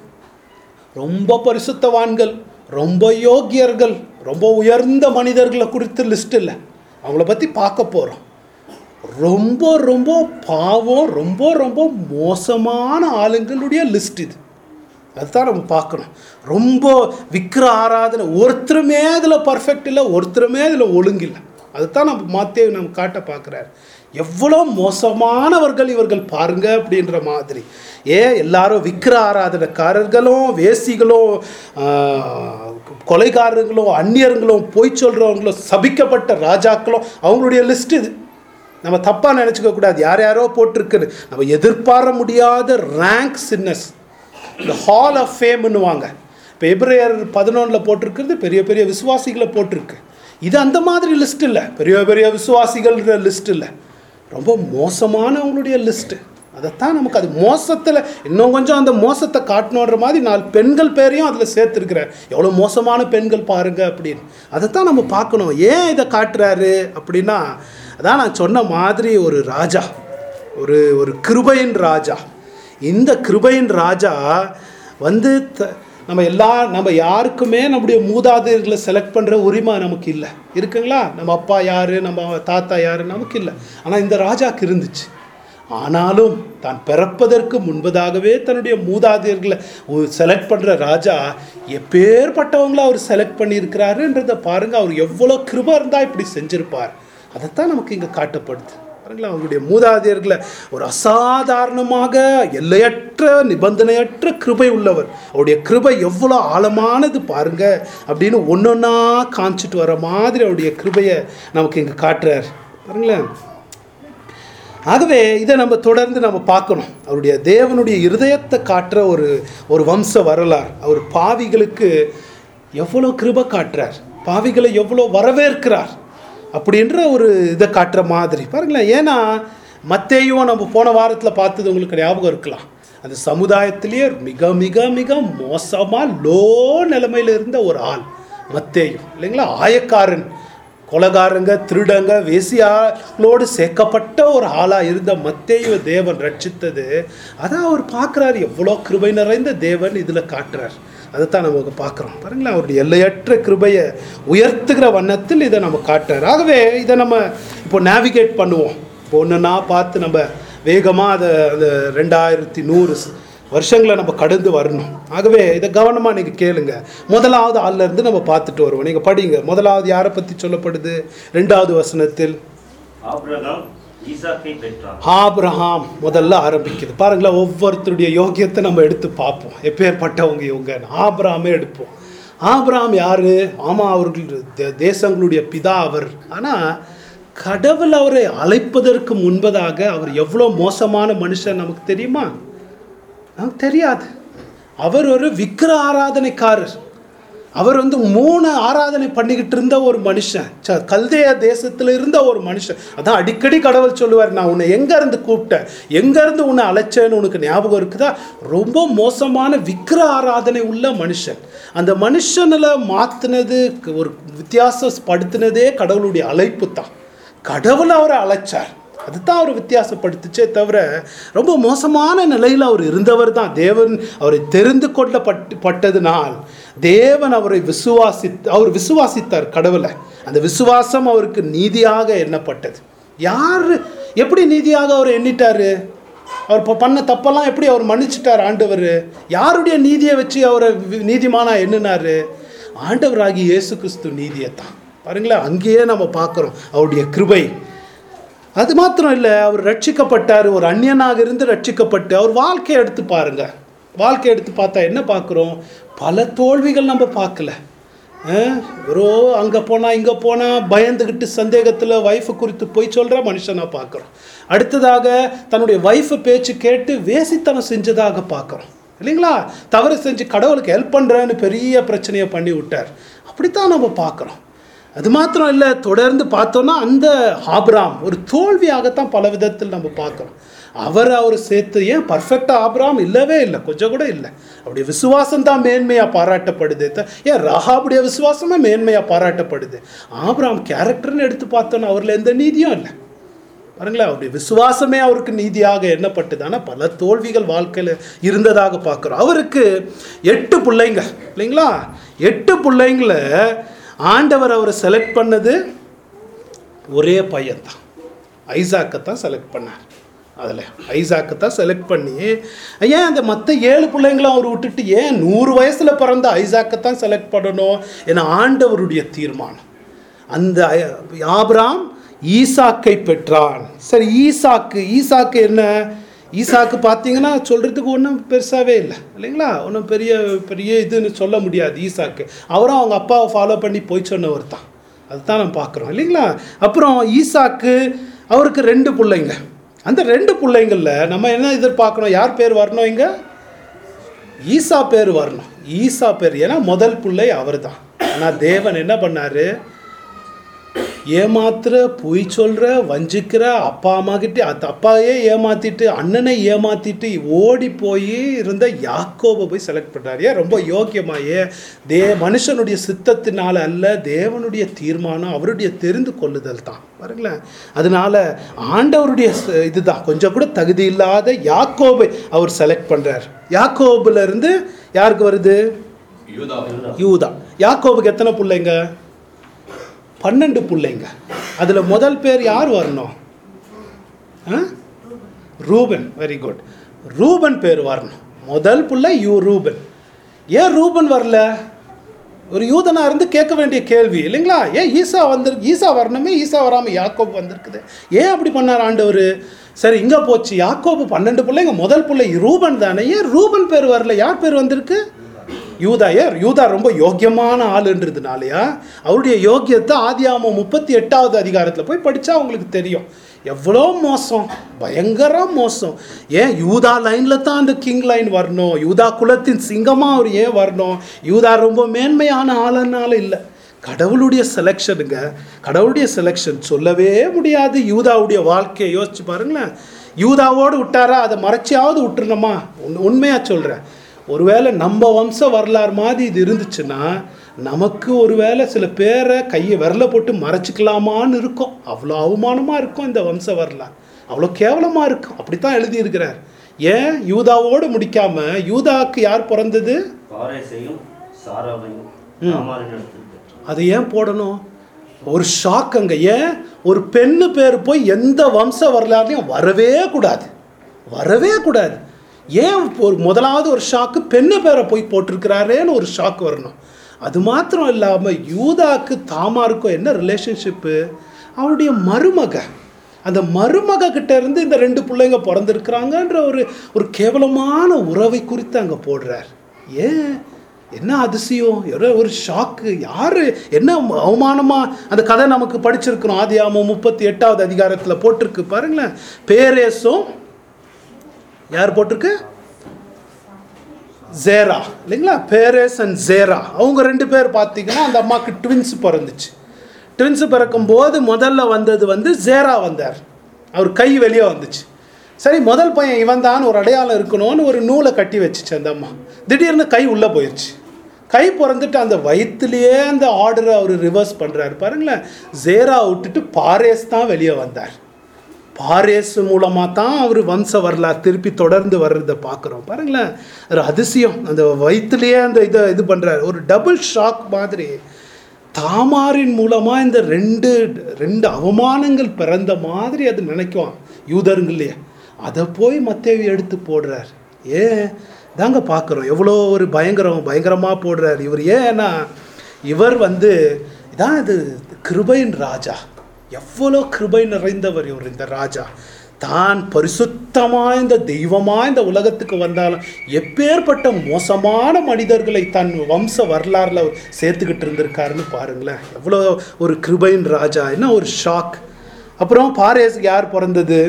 ரொம்ப பரிசுத்தவான்கள் ரொம்ப யோக்கியர்கள் ரொம்ப உயர்ந்த மனிதர்களை குறித்து லிஸ்ட் இல்லை அவங்கள பற்றி பார்க்க போகிறோம் ரொம்ப ரொம்ப பாவம் ரொம்ப ரொம்ப மோசமான ஆளுங்களுடைய லிஸ்ட் இது அதுதான் நம்ம பார்க்கணும் ரொம்ப விக்கிர ஆராதனை ஒருத்தருமே இதில் பர்ஃபெக்ட் இல்லை ஒருத்தருமே இதில் ஒழுங்கில்லை அதுதான் நம்ம மாத்தே நம்ம காட்ட பார்க்குறாரு எவ்வளோ மோசமானவர்கள் இவர்கள் பாருங்க அப்படின்ற மாதிரி ஏ எல்லாரும் விக்கிர ஆராதனைக்காரர்களும் வேசிகளும் ஆஹ், கொலைகாரர்களும் அந்நியர்களும் பொய் சொல்கிறவங்களும் சபிக்கப்பட்ட ராஜாக்களும் அவங்களுடைய லிஸ்ட் இது நம்ம தப்பாக நினச்சிக்க கூடாது யார் யாரோ போட்டிருக்குன்னு நம்ம எதிர்பார முடியாத ரேங்க் சின்னஸ் இந்த ஹால் ஆஃப் ஃபேம்னுவாங்க இப்போ எப்ரேயர் பதினொன்றில் போட்டிருக்கிறது பெரிய பெரிய விசுவாசிகளை போட்டிருக்கு இது அந்த மாதிரி லிஸ்ட் இல்லை பெரிய பெரிய விசுவாசிகள்ன்ற லிஸ்ட் இல்லை ரொம்ப மோசமானவங்களுடைய லிஸ்ட்டு அதைத்தான் நமக்கு அது மோசத்தில் இன்னும் கொஞ்சம் அந்த மோசத்தை காட்டணுன்ற மாதிரி நாலு பெண்கள் பேரையும் அதில் சேர்த்துருக்கிறார் எவ்வளோ மோசமான பெண்கள் பாருங்க அப்படின்னு அதைத்தான் நம்ம பார்க்கணும் ஏன் இதை காட்டுறாரு அப்படின்னா அதான் நான் சொன்ன மாதிரி ஒரு ராஜா ஒரு ஒரு கிருபையின் ராஜா இந்த கிருபையின் ராஜா வந்து த- நம்ம எல்லா நம்ம யாருக்குமே நம்முடைய மூதாதையர்களை செலக்ட் பண்ணுற உரிமை நமக்கு இல்லை இருக்குங்களா நம்ம அப்பா யார் நம்ம தாத்தா யார் நமக்கு இல்லை ஆனால் இந்த ராஜாக்கு இருந்துச்சு ஆனாலும் தான் பிறப்பதற்கு முன்பதாகவே தன்னுடைய மூதாதையர்களை செலக்ட் பண்ணுற ராஜா எப்பேற்பட்டவங்கள அவர் செலக்ட் பண்ணியிருக்கிறாருன்றதை பாருங்க அவர் எவ்வளோ கிருபை இருந்தால் இப்படி செஞ்சிருப்பார் அதைத்தான் நமக்கு இங்கே காட்டப்படுது பாருங்களா அவருடைய மூதாதையர்களை ஒரு அசாதாரணமாக எல்லையற்ற நிபந்தனையற்ற கிருபை உள்ளவர் அவருடைய கிருபை எவ்வளோ ஆழமானது பாருங்க அப்படின்னு ஒன்றொன்னா காமிச்சிட்டு வர மாதிரி அவருடைய கிருபையை நமக்கு இங்கே காட்டுறார் பாருங்களேன் ஆகவே இதை நம்ம தொடர்ந்து நம்ம பார்க்கணும் அவருடைய தேவனுடைய இருதயத்தை காட்டுற ஒரு ஒரு வம்ச வரலாறு அவர் பாவிகளுக்கு எவ்வளோ கிருபை காட்டுறார் பாவிகளை எவ்வளோ வரவேற்கிறார் அப்படின்ற ஒரு இதை காட்டுற மாதிரி பாருங்களேன் ஏன்னா மத்தேயும் நம்ம போன வாரத்தில் பார்த்தது உங்களுக்கு ஞாபகம் இருக்கலாம் அந்த சமுதாயத்திலேயே மிக மிக மிக மோசமாக லோ நிலைமையில் இருந்த ஒரு ஆள் மத்தேயும் இல்லைங்களா ஆயக்காரன் கொலகாரங்க திருடங்க வேசியாளோடு சேர்க்கப்பட்ட ஒரு ஆளாக இருந்த மத்தேயு தேவன் ரட்சித்தது அதான் அவர் பார்க்குறாரு எவ்வளோ கிருபை நிறைந்த தேவன் இதில் காட்டுறார் அதைத்தான் நமக்கு பார்க்குறோம் பாருங்களேன் அவருடைய எல்லையற்ற கிருபையை உயர்த்துகிற வண்ணத்தில் இதை நம்ம காட்டுறார் ஆகவே இதை நம்ம இப்போ நேவிகேட் பண்ணுவோம் இப்போ ஒன்றுன்னா பார்த்து நம்ம வேகமாக அதை அந்த ரெண்டாயிரத்தி நூறு வருஷங்களை நம்ம கடந்து வரணும் ஆகவே இதை கவனமாக நீங்கள் கேளுங்க முதலாவது ஆள்ல இருந்து நம்ம பார்த்துட்டு வருவோம் நீங்கள் படிங்க முதலாவது யாரை பற்றி சொல்லப்படுது ரெண்டாவது வசனத்தில் ஆபிரகாம் ஈசாக்கை பெற்றான் ஆபிரஹாம் முதல்ல ஆரம்பிக்குது பாருங்களேன் ஒவ்வொருத்தருடைய யோகியத்தை நம்ம எடுத்து பார்ப்போம் எப்பேற்பட்டவங்க இவங்க ஆபிரஹாமே எடுப்போம் ஆபிரஹாம் யாரு ஆமாம் அவர்கள் தே- தேசங்களுடைய பிதா அவர் ஆனால் கடவுள் அவரை அழைப்பதற்கு முன்பதாக அவர் எவ்வளோ மோசமான மனுஷன் நமக்கு தெரியுமா நமக்கு தெரியாது அவர் ஒரு விக்கிர ஆராதனைக்காரர் அவர் வந்து மூணு ஆராதனை பண்ணிக்கிட்டு இருந்த ஒரு மனுஷன் ச கல்தேய தேசத்தில் இருந்த ஒரு மனுஷன் அதான் அடிக்கடி கடவுள் சொல்லுவார் நான் உன்னை எங்க இருந்து கூப்பிட்டேன் எங்க இருந்து உன்னை அழைச்சேன்னு உனக்கு ஞாபகம் இருக்குதா ரொம்ப மோசமான விக்கிர ஆராதனை உள்ள மனுஷன் அந்த மனுஷனில் மாற்றினது ஒரு வித்தியாசப்படுத்தினதே கடவுளுடைய அழைப்பு தான் கடவுள் அவரை அழைச்சார் அதுதான் அவர் வித்தியாசப்படுத்துச்சே தவிர ரொம்ப மோசமான நிலையில் அவர் இருந்தவர் தான் தேவன் அவரை தெரிந்து கொள்ளப்பட்டு பட்டதினால் தேவன் அவரை விசுவாசி அவர் விசுவாசித்தார் கடவுளை அந்த விசுவாசம் அவருக்கு நீதியாக எண்ணப்பட்டது யார் எப்படி நீதியாக அவர் எண்ணிட்டாரு அவர் இப்போ பண்ண தப்பெல்லாம் எப்படி அவர் மன்னிச்சிட்டார் ஆண்டவர் யாருடைய நீதியை வச்சு அவரை வி- நீதிமானா எண்ணினாரு ஆண்டவராகி இயேசு கிறிஸ்து நீதியை தான் பாருங்களேன் அங்கேயே நம்ம பார்க்குறோம் அவருடைய கிருபை அது மாத்திரம் இல்லை அவர் ரட்சிக்கப்பட்டார் ஒரு அந்நியனாக இருந்து ரட்சிக்கப்பட்டு அவர் வாழ்க்கையை எடுத்து பாருங்க வாழ்க்கையை எடுத்து பார்த்தா என்ன பார்க்குறோம் பல தோல்விகள் நம்ம பார்க்கல வெறோ அங்கே போனால் இங்கே போனால் பயந்துக்கிட்டு சந்தேகத்தில் ஒய்ஃபு குறித்து போய் சொல்கிற மனுஷனாக பார்க்குறோம் அடுத்ததாக தன்னுடைய ஒய்ஃபு பேச்சு கேட்டு வேசித்தனம் செஞ்சதாக பார்க்குறோம் இல்லைங்களா தவறு செஞ்சு கடவுளுக்கு ஹெல்ப் பண்ணுறேன்னு பெரிய பிரச்சனையை பண்ணி விட்டார் அப்படித்தான் நம்ம பார்க்குறோம் அது மாத்திரம் இல்லை தொடர்ந்து பார்த்தோன்னா அந்த ஆபிராம் ஒரு தோல்வியாகத்தான் பல விதத்தில் நம்ம பார்க்குறோம் அவர் அவர் சேர்த்து ஏன் பர்ஃபெக்டாக ஆபிராம் இல்லவே இல்லை கொஞ்சம் கூட இல்லை அவருடைய விசுவாசம் தான் மேன்மையாக பாராட்டப்படுது த- ஏன் ரஹாபுடைய விசுவாசமே மேன்மையாக பாராட்டப்படுது ஆபிராம் கேரக்டர்னு எடுத்து பார்த்தோன்னா அவரில் எந்த நீதியும் இல்லை பாருங்களேன் அவருடைய விசுவாசமே அவருக்கு நீதியாக எண்ணப்பட்டது ஆனால் பல தோல்விகள் வாழ்க்கையில் இருந்ததாக பார்க்குறோம் அவருக்கு எட்டு பிள்ளைங்க இல்லைங்களா எட்டு பிள்ளைங்கள ஆண்டவர் அவரை செலக்ட் பண்ணது ஒரே பையன்தான் ஐசாக்கை தான் செலக்ட் பண்ணார் அதில் ஐசாக்கை தான் செலக்ட் பண்ணி ஏன் அந்த மற்ற ஏழு பிள்ளைங்களும் அவர் விட்டுட்டு ஏன் நூறு வயசில் பிறந்த ஐசாக்கை தான் செலக்ட் பண்ணணும் என ஆண்டவருடைய தீர்மானம் அந்த ஐ- ஆபிராம் ஈசாக்கை பெற்றான் சரி ஈசாக்கு ஈசாக்கு என்ன ஈசாக்கு பார்த்தீங்கன்னா சொல்கிறதுக்கு ஒன்றும் பெருசாகவே இல்லை இல்லைங்களா ஒன்றும் பெரிய பெரிய இதுன்னு சொல்ல முடியாது ஈசாக்கு அவரும் அவங்க அப்பாவை ஃபாலோ பண்ணி போய் சொன்னவர் தான் அதுதான் நம்ம பார்க்குறோம் இல்லைங்களா அப்புறம் ஈசாக்கு அவருக்கு ரெண்டு பிள்ளைங்க அந்த ரெண்டு பிள்ளைங்களில் நம்ம என்ன எதிர்பார்க்கணும் யார் பேர் வரணும் இங்கே ஈசா பேர் வரணும் ஈசா பேர் ஏன்னா முதல் பிள்ளை அவர் தான் ஆனால் தேவன் என்ன பண்ணாரு ஏமாத்துற பொய் சொல்ற வஞ்சிக்கிற அப்பா அம்மா கிட்ட அந்த அப்பாவே ஏமாத்திட்டு அண்ணனை ஏமாத்திட்டு ஓடி போய் இருந்த யாக்கோபை போய் செலக்ட் பண்றாரு ஏன் ரொம்ப யோக்கியமா ஏன் தே மனுஷனுடைய சித்தத்தினால அல்ல தேவனுடைய தீர்மானம் அவருடைய தெரிந்து கொள்ளுதல் தான் பாருங்களேன் அதனால ஆண்டவருடைய ச- இதுதான் கொஞ்சம் கூட தகுதி இல்லாத யாக்கோபை அவர் செலக்ட் பண்றார் யாக்கோபுல இருந்து யாருக்கு வருது யூதா யூதா யாக்கோபுக்கு எத்தனை பிள்ளைங்க பன்னெண்டு பிள்ளைங்க அதில் முதல் பேர் யார் வரணும் ஆ? ரூபன் வெரி குட் ரூபன் பேர் வரணும் முதல் பிள்ளை யூ ரூபன் ஏன் ரூபன் வரல ஒரு யூதனா இருந்து கேட்க வேண்டிய கேள்வி இல்லைங்களா ஏன் ஈசா வந்திருக்கு ஈசா வரணுமே ஈசா வராமல் யாக்கோபு வந்திருக்குது ஏன் அப்படி பண்ணார் ஆண்டவர் சரி இங்கே போச்சு யாக்கோபு பன்னெண்டு பிள்ளைங்க முதல் பிள்ளை ரூபன் தானே ஏன் ரூபன் பேர் வரல யார் பேர் வந்திருக்கு யூதா ஏன் யூதா ரொம்ப யோக்கியமான ஆளுன்றதுனாலயா அவருடைய யோக்கியத்தை ஆதியாமம் முப்பத்தி எட்டாவது அதிகாரத்தில் போய் படித்தா உங்களுக்கு தெரியும் எவ்வளோ மோசம் பயங்கர மோசம் ஏன் யூதா லைனில் தான் அந்த கிங் லைன் வரணும் யூதா குலத்தின் சிங்கமாக அவர் ஏன் வரணும் யூதா ரொம்ப மேன்மையான ஆளுனால இல்லை கடவுளுடைய செலெக்ஷனுங்க கடவுளுடைய செலெக்ஷன் சொல்லவே முடியாது யூதாவுடைய வாழ்க்கையை யோசிச்சு பாருங்களேன் யூதாவோடு விட்டாரா அதை மறைச்சியாவது விட்டுருணுமா உண் உண்மையாக சொல்கிறேன் ஒருவேளை நம்ம வம்ச வரலாறு மாதிரி இது இருந்துச்சுன்னா நமக்கு ஒருவேளை சில பேரை கையை விரல போட்டு மறைச்சிக்கலாமான்னு இருக்கும் அவ்வளோ அவமானமாக இருக்கும் இந்த வம்ச வரலாறு அவ்வளோ கேவலமாக இருக்கும் அப்படித்தான் எழுதியிருக்கிறார் ஏன் யூதாவோடு முடிக்காம யூதாவுக்கு யார் பிறந்தது பாரேசையும் சாராவையும் தாமாரின் இடத்தில் பெற்றான் அதை ஏன் போடணும் ஒரு ஷாக் அங்க ஏன் ஒரு பெண்ணு பேர் போய் எந்த வம்ச வரலாறுலையும் வரவே கூடாது வரவே கூடாது ஏன் ஒரு முதலாவது ஒரு ஷாக்கு பெண்ணு பேரை போய் போட்டிருக்கிறாரேன்னு ஒரு ஷாக் வரணும் அது மாத்திரம் இல்லாமல் யூதாக்கு தாமாருக்கும் என்ன ரிலேஷன்ஷிப்பு அவருடைய மருமக அந்த மருமக கிட்ட இருந்து இந்த ரெண்டு பிள்ளைங்க பிறந்திருக்கிறாங்கன்ற ஒரு ஒரு கேவலமான உறவை குறித்து அங்கே போடுறார் ஏன் என்ன அதிசயம் எவ்வளோ ஒரு ஷாக்கு யாரு என்ன அவமானமா அந்த கதை நமக்கு படிச்சிருக்கிறோம் ஆதியாமம் முப்பத்தி எட்டாவது அதிகாரத்தில் போட்டிருக்கு பாருங்களேன் பேரேசும் யார் போட்டிருக்கு ஜேரா இல்லைங்களா பேரேஸ் அண்ட் ஜேரா அவங்க ரெண்டு பேர் பார்த்தீங்கன்னா அந்த அம்மாவுக்கு ட்வின்ஸ் பிறந்துச்சு ட்வின்ஸ் பிறக்கும்போது முதல்ல வந்தது வந்து ஜேரா வந்தார் அவர் கை வெளியே வந்துச்சு சரி முதல் பையன் இவன் தான் ஒரு அடையாளம் இருக்கணும்னு ஒரு நூலை கட்டி வச்சுச்சு அந்த அம்மா திடீர்னு கை உள்ளே போயிடுச்சு கை பிறந்துட்டு அந்த வயிற்றுலேயே அந்த ஆர்டரை அவர் ரிவர்ஸ் பண்ணுறாரு பாருங்களேன் ஜேரா விட்டுட்டு பாரேஸ் தான் வெளியே வந்தார் பாரேசு மூலமாக தான் அவர் வம்ச வரலாறு திருப்பி தொடர்ந்து வர்றதை பார்க்குறோம் பாருங்களேன் ஒரு அதிசயம் அந்த வயிற்றுலேயே அந்த இதை இது பண்ணுறாரு ஒரு டபுள் ஷாக் மாதிரி தாமாரின் மூலமாக இந்த ரெண்டு ரெண்டு அவமானங்கள் பிறந்த மாதிரி அது நினைக்குவான் யூதருங்களையே அதை போய் மத்தேவி எடுத்து போடுறார் ஏன் தாங்க பார்க்குறோம் எவ்வளோ ஒரு பயங்கரம் பயங்கரமாக போடுறார் இவர் ஏன்னா இவர் வந்து இதான் இது கிருபையின் ராஜா எவ்வளோ கிருபை நிறைந்தவர் இவர் இந்த ராஜா தான் பரிசுத்தமா இந்த தெய்வமா இந்த உலகத்துக்கு வந்தாலும் எப்பேற்பட்ட மோசமான மனிதர்களை தன் வம்ச வரலாறுல அவர் சேர்த்துக்கிட்டு இருந்திருக்காருன்னு பாருங்களேன் எவ்வளோ ஒரு கிருபையின் ராஜா என்ன ஒரு ஷாக் அப்புறம் பாரேஸுக்கு யார் பிறந்தது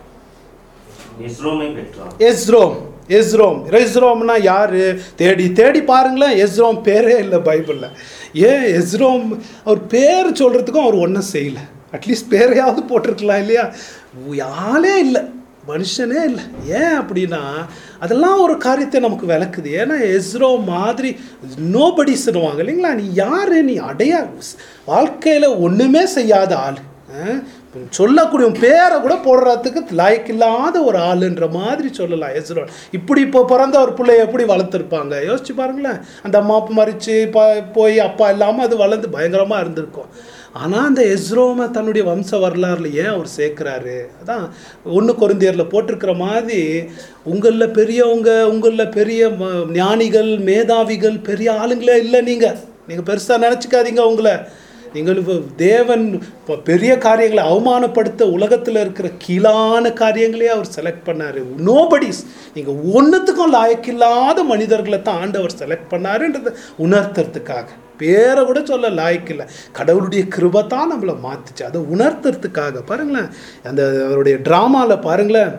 இஸ்ரோமை பெற்றான் எஸ்ரோம் எஸ்ரோம் எஸ்ரோம்னா யாரு தேடி தேடி பாருங்களேன் எஸ்ரோம் பேரே இல்லை பைபிளில் ஏன் எஸ்ரோம் அவர் பேர் சொல்கிறதுக்கும் அவர் ஒன்றும் செய்யலை அட்லீஸ்ட் பேரையாவது போட்டிருக்கலாம் இல்லையா ஆளே இல்லை மனுஷனே இல்லை ஏன் அப்படின்னா அதெல்லாம் ஒரு காரியத்தை நமக்கு விளக்குது ஏன்னா எஸ்ரோ மாதிரி நோபடி சொல்லுவாங்க இல்லைங்களா நீ யாரு நீ அடையா வாழ்க்கையில் ஒன்றுமே செய்யாத ஆள் அஹ், சொல்லக்கூடிய உன் பேரை கூட போடுறதுக்கு லாய்க்கு இல்லாத ஒரு ஆளுன்ற மாதிரி சொல்லலாம் எஸ்ரோ இப்படி இப்போ பிறந்த ஒரு பிள்ளைய எப்படி வளர்த்துருப்பாங்க யோசிச்சு பாருங்களேன் அந்த அம்மா அப்பா மறிச்சு ப போய் அப்பா இல்லாமல் அது வளர்ந்து பயங்கரமாக இருந்திருக்கும் ஆனால் அந்த எஸ்ரோமை தன்னுடைய வம்ச வரலாறுல ஏன் அவர் சேர்க்குறாரு அதான் ஒன்று கொரிந்தியரில் போட்டிருக்கிற மாதிரி உங்களில் பெரியவங்க உங்களில் பெரிய ம- ஞானிகள் மேதாவிகள் பெரிய ஆளுங்களே இல்லை நீங்கள் நீங்கள் பெருசாக நினச்சிக்காதீங்க உங்களை நீங்கள் இப்ப தேவன் இப்ப பெரிய காரியங்களை அவமானப்படுத்த உலகத்தில் இருக்கிற கீழான காரியங்களே அவர் செலக்ட் பண்ணாரு நோபடிஸ் நீங்கள் ஒன்றுத்துக்கும் லாயக்கில்லாத மனிதர்களை தான் ஆண்டவர் செலக்ட் பண்ணாருன்றதை உணர்த்துறதுக்காக பேரை கூட சொல்ல லாயக்கில்லை கடவுளுடைய கிருபை தான் நம்மளை மாத்துச்சு அதை உணர்த்துறதுக்காக பாருங்களேன் அந்த அவருடைய ட்ராமாவில் பாருங்களேன்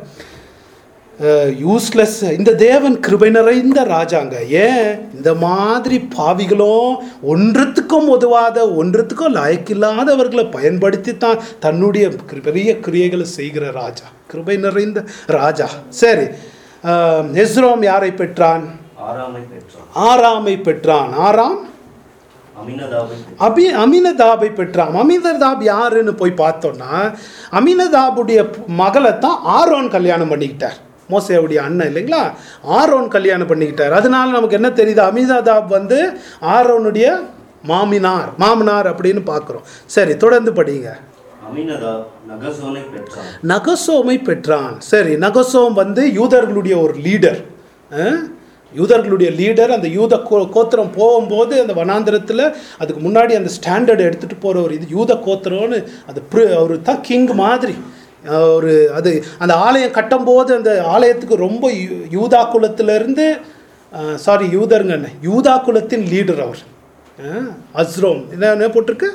யூஸ்லெஸ் இந்த தேவன் கிருபை நிறைந்த ராஜாங்க ஏன் இந்த மாதிரி பாவிகளும் ஒன்றத்துக்கும் உதவாத ஒன்றத்துக்கும் லாயக்கில்லாதவர்களை பயன்படுத்தி தான் தன்னுடைய கிரு- பெரிய கிரியைகளை செய்கிற ராஜா கிருபை நிறைந்த ராஜா சரி அஹ், எஸ்ரோம் யாரை பெற்றான் ஆறாமை பெற்றான் ஆறாமை பெற்றான் ஆறாம் அமினதாபை பெற்றான் அபி அமினதாபை பெற்றான் அமினதாப் யாருன்னு போய் பார்த்தோம்னா அமினதாபுடைய மகளை தான் ஆரோன் கல்யாணம் பண்ணிக்கிட்டார் மோசேவுடைய அண்ணன் இல்லைங்களா ஆரோன் கல்யாணம் பண்ணிக்கிட்டார் அதனால நமக்கு என்ன தெரியுது அமினதாப் வந்து ஆரோனுடைய மாமினார் மாமனார் அப்படின்னு பார்க்குறோம் சரி தொடர்ந்து படிங்க அமினதாப் நகசோனை பெற்றான் நகசோமை பெற்றான் சரி நகசோம் வந்து யூதர்களுடைய ஒரு லீடர் யூதர்களுடைய லீடர் அந்த யூத கோ கோத்திரம் போகும்போது அந்த வனாந்திரத்தில் அதுக்கு முன்னாடி அந்த ஸ்டாண்டர்ட் எடுத்துகிட்டு போகிற ஒரு இது யூத கோத்திரம்னு அது ப்ரி- அவர் தான் கிங் மாதிரி அஹ், ஒரு அது அந்த ஆலயம் கட்டும்போது அந்த ஆலயத்துக்கு ரொம்ப யூ- யூதா குலத்திலேருந்து சாரி யூதருங்க என்ன யூதா குலத்தின் லீடர் அவர் அஹ், அஸ்ரோம் என்ன என்ன போட்டிருக்கு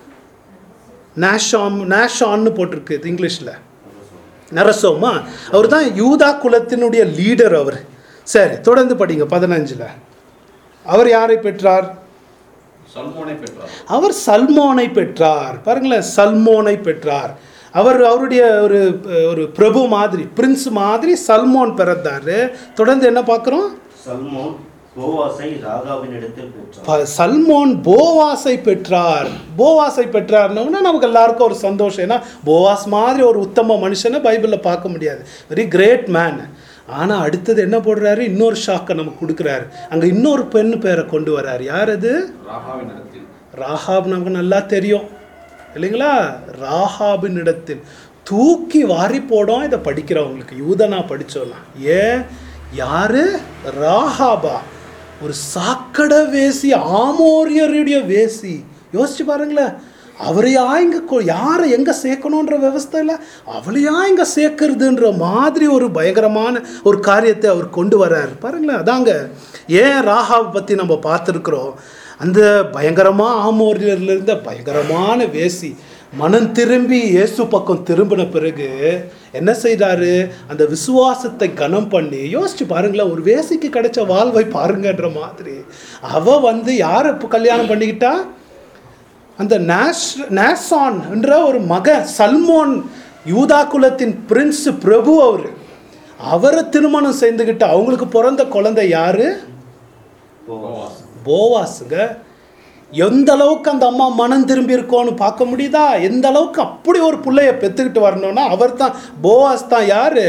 நேஷாம் நேஷான்னு போட்டிருக்கு இது இங்கிலீஷில் நரசோமா அவர் தான் யூதா குலத்தினுடைய லீடர் அவர் சரி தொடர்ந்து படிங்க பதினஞ்சில் அவர் யாரை பெற்றார் சல்மோனை பெற்றார் அவர் சல்மோனை பெற்றார் பாருங்களேன் சல்மோனை பெற்றார் அவர் அவருடைய ஒரு ஒரு பிரபு மாதிரி பிரின்ஸ் மாதிரி சல்மோன் பிறந்தார் தொடர்ந்து என்ன பார்க்குறோம் சல்மோன் கோவாசை ராகாவினிடத்தில் பெற்றான் ப- சல்மோன் போவாஸை பெற்றார் போவாஸை பெற்றார்னோன்னா நமக்கு எல்லாருக்கும் ஒரு சந்தோஷம் ஏன்னா போவாஸ் மாதிரி ஒரு உத்தம மனுஷனை பைபிளில் பார்க்க முடியாது வெரி கிரேட் மேன் ஆனால் அடுத்தது என்ன போடுறாரு இன்னொரு ஷாக்கை நமக்கு கொடுக்குறாரு அங்கே இன்னொரு பெண் பேரை கொண்டு வர்றாரு யார் அது ராகாவின் இடத்தில் ராஹாப் நமக்கு நல்லா தெரியும் இல்லைங்களா ராஹாபின் இடத்தில் தூக்கி வாரி போடும் இதை படிக்கிறவங்களுக்கு யூதனா படிச்சோம்னா ஏன் யாரு ராஹாபா ஒரு சாக்கட வேசி ஆமோரியருடைய வேசி யோசிச்சு பாருங்களேன் அவரையா இங்க கொ- யாரை எங்க சேர்க்கணுன்ற விவஸ்தையில் அவளையா இங்க சேர்க்கறதுன்ற மாதிரி ஒரு பயங்கரமான ஒரு காரியத்தை அவர் கொண்டு வர்றார் பாருங்களேன் அதாங்க ஏன் ராஹாவை பத்தி நம்ம பார்த்துருக்குறோம் அந்த பயங்கரமாக ஆமோரியர்ல இருந்த பயங்கரமான வேசி மனம் திரும்பி இயேசு பக்கம் திரும்பின பிறகு என்ன செய்றாரு அந்த விசுவாசத்தை கனம் பண்ணி யோசிச்சு பாருங்களேன் ஒரு வேசிக்கு கிடைச்ச வாழ்வை பாருங்கன்ற மாதிரி அவ வந்து யாரை இப்போ கல்யாணம் பண்ணிக்கிட்டா அந்த நேஷ் நேசான் என்ற ஒரு மக சல்மோன் யூதா குலத்தின் பிரின்ஸ் பிரபு அவர் அவரை திருமணம் செய்துக்கிட்டு அவங்களுக்கு பிறந்த குழந்தை யாரு போவாஸ் போவாஸுங்க எந்த அளவுக்கு அந்த அம்மா மனம் திரும்பி இருக்கோன்னு பார்க்க முடியுதா எந்த அளவுக்கு அப்படி ஒரு பிள்ளைய பெற்றுக்கிட்டு வரணும்னா அவர் தான் போவாஸ் தான் யாரு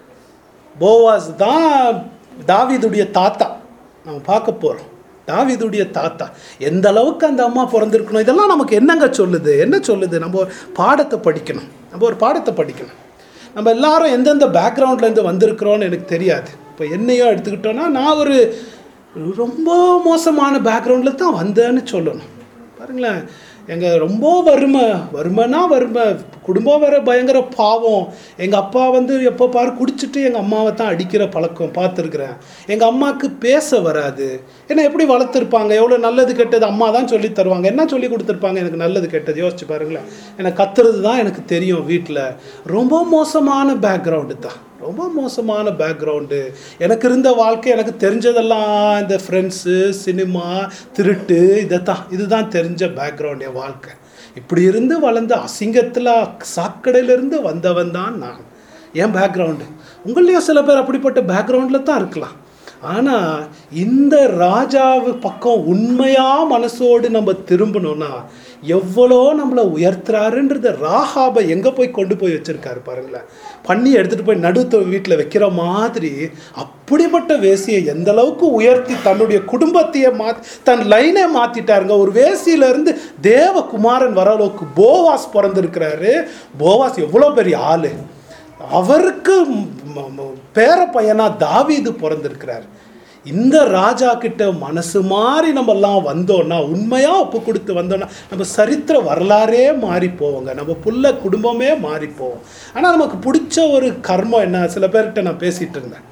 போவாஸ் தான் தாவீதுடைய தாத்தா நம்ம பார்க்க போகிறோம் தாவீதுடைய தாத்தா எந்த அளவுக்கு அந்த அம்மா பிறந்திருக்கணும் இதெல்லாம் நமக்கு என்னங்க சொல்லுது என்ன சொல்லுது நம்ம ஒரு பாடத்தை படிக்கணும் நம்ம ஒரு பாடத்தை படிக்கணும் நம்ம எல்லாரும் எந்தெந்த பேக்ரவுண்ட்லேருந்து வந்திருக்கிறோன்னு எனக்கு தெரியாது இப்போ என்னையோ எடுத்துக்கிட்டோன்னா நான் ஒரு ரொம்ப மோசமான பேக்ரவுண்டில் தான் வந்தேன்னு சொல்லணும் பாருங்களேன் எங்கள் ரொம்ப வறுமை வறுமைனா வறுமை குடும்பம் வேற பயங்கர பாவம் எங்கள் அப்பா வந்து எப்போ பாரு குடிச்சிட்டு எங்கள் அம்மாவை தான் அடிக்கிற பழக்கம் பார்த்துருக்குறேன் எங்கள் அம்மாவுக்கு பேச வராது என்ன எப்படி வளர்த்துருப்பாங்க எவ்வளோ நல்லது கெட்டது அம்மா தான் சொல்லி தருவாங்க என்ன சொல்லி கொடுத்துருப்பாங்க எனக்கு நல்லது கெட்டது யோசிச்சு பாருங்களேன் எனக்கு கத்துறது தான் எனக்கு தெரியும் வீட்டில் ரொம்ப மோசமான பேக்ரவுண்டு தான் ரொம்ப மோசமான பேக்ரவுண்டு எனக்கு இருந்த வாழ்க்கை எனக்கு தெரிஞ்சதெல்லாம் இந்த ஃப்ரெண்ட்ஸு சினிமா திருட்டு இதை தான் இதுதான் தெரிஞ்ச பேக்ரவுண்ட் என் வாழ்க்கை இப்படி இருந்து வளர்ந்த அசிங்கத்தில் சாக்கடையிலிருந்து வந்தவன் தான் நான் என் பேக்ரவுண்டு உங்களையும் சில பேர் அப்படிப்பட்ட பேக்ரவுண்டில் தான் இருக்கலாம் ஆனால் இந்த ராஜாவு பக்கம் உண்மையாக மனசோடு நம்ம திரும்பணும்னா எவ்வளோ நம்மளை உயர்த்துறாருன்றத ராகாபை எங்கே போய் கொண்டு போய் வச்சிருக்காரு பாருங்களேன் பண்ணி எடுத்துகிட்டு போய் நடுத்த வீட்டில் வைக்கிற மாதிரி அப்படிப்பட்ட வேசியை எந்த அளவுக்கு உயர்த்தி தன்னுடைய குடும்பத்தையே மாற்றி தன் லைனே மாற்றிட்டாருங்க ஒரு வேசியிலேருந்து தேவகுமாரன் வர அளவுக்கு போவாஸ் பிறந்திருக்கிறாரு போவாஸ் எவ்வளோ பெரிய ஆள் அவருக்கு ம- ம- பேர பையனா தாவீது பிறந்திருக்கிறார் இந்த ராஜா கிட்ட மனசு மாறி நம்ம எல்லாம் வந்தோம்னா உண்மையா ஒப்பு கொடுத்து வந்தோம்னா நம்ம சரித்திர வரலாறே மாறி போவோங்க நம்ம புள்ள குடும்பமே மாறி போவோம் ஆனா நமக்கு பிடிச்ச ஒரு கர்மம் என்ன சில பேர்கிட்ட நான் பேசிட்டு இருந்தேன்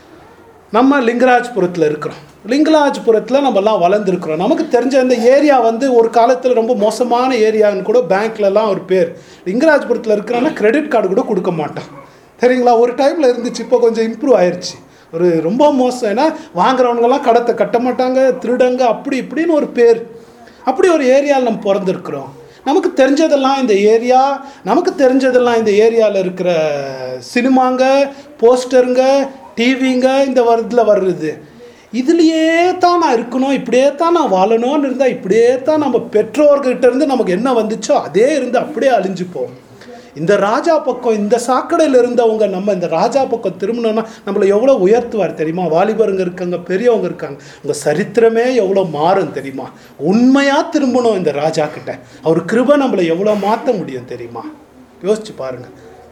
நம்ம லிங்கராஜ்புரத்தில் இருக்கிறோம் லிங்கராஜ்புரத்தில் நம்மலாம் வளர்ந்துருக்குறோம் நமக்கு தெரிஞ்ச இந்த ஏரியா வந்து ஒரு காலத்தில் ரொம்ப மோசமான ஏரியான்னு கூட பேங்க்லலாம் ஒரு பேர் லிங்கராஜ்புரத்தில் இருக்கிறோன்னா கிரெடிட் கார்டு கூட கொடுக்க மாட்டான் சரிங்களா ஒரு டைமில் இருந்துச்சு இப்போ கொஞ்சம் இம்ப்ரூவ் ஆயிருச்சு ஒரு ரொம்ப மோசம் ஏன்னா வாங்குறவங்கலாம் கடத்தை கட்ட மாட்டாங்க திருடங்க அப்படி இப்படின்னு ஒரு பேர் அப்படி ஒரு ஏரியாவில் நம்ம பிறந்திருக்கிறோம் நமக்கு தெரிஞ்சதெல்லாம் இந்த ஏரியா நமக்கு தெரிஞ்சதெல்லாம் இந்த ஏரியாவில் இருக்கிற சினிமாங்க போஸ்டருங்க டிவிங்க இந்த வருதில் வர்றது இதுலேயே தான் நான் இருக்கணும் இப்படியே தான் நான் வாழணும்னு இருந்தால் இப்படியே தான் நம்ம பெற்றோர்கிட்ட இருந்து நமக்கு என்ன வந்துச்சோ அதே இருந்து அப்படியே அழிஞ்சு போகும் இந்த ராஜா பக்கம் இந்த சாக்கடையில் இருந்தவங்க நம்ம இந்த ராஜா பக்கம் திரும்பினோம்னா நம்மளை எவ்வளோ உயர்த்துவார் தெரியுமா வாலிபருங்க இருக்காங்க பெரியவங்க இருக்காங்க உங்கள் சரித்திரமே எவ்வளோ மாறும் தெரியுமா உண்மையாக திரும்பணும் இந்த ராஜா கிட்ட அவர் கிருபை நம்மளை எவ்வளோ மாற்ற முடியும் தெரியுமா யோசிச்சு பாருங்க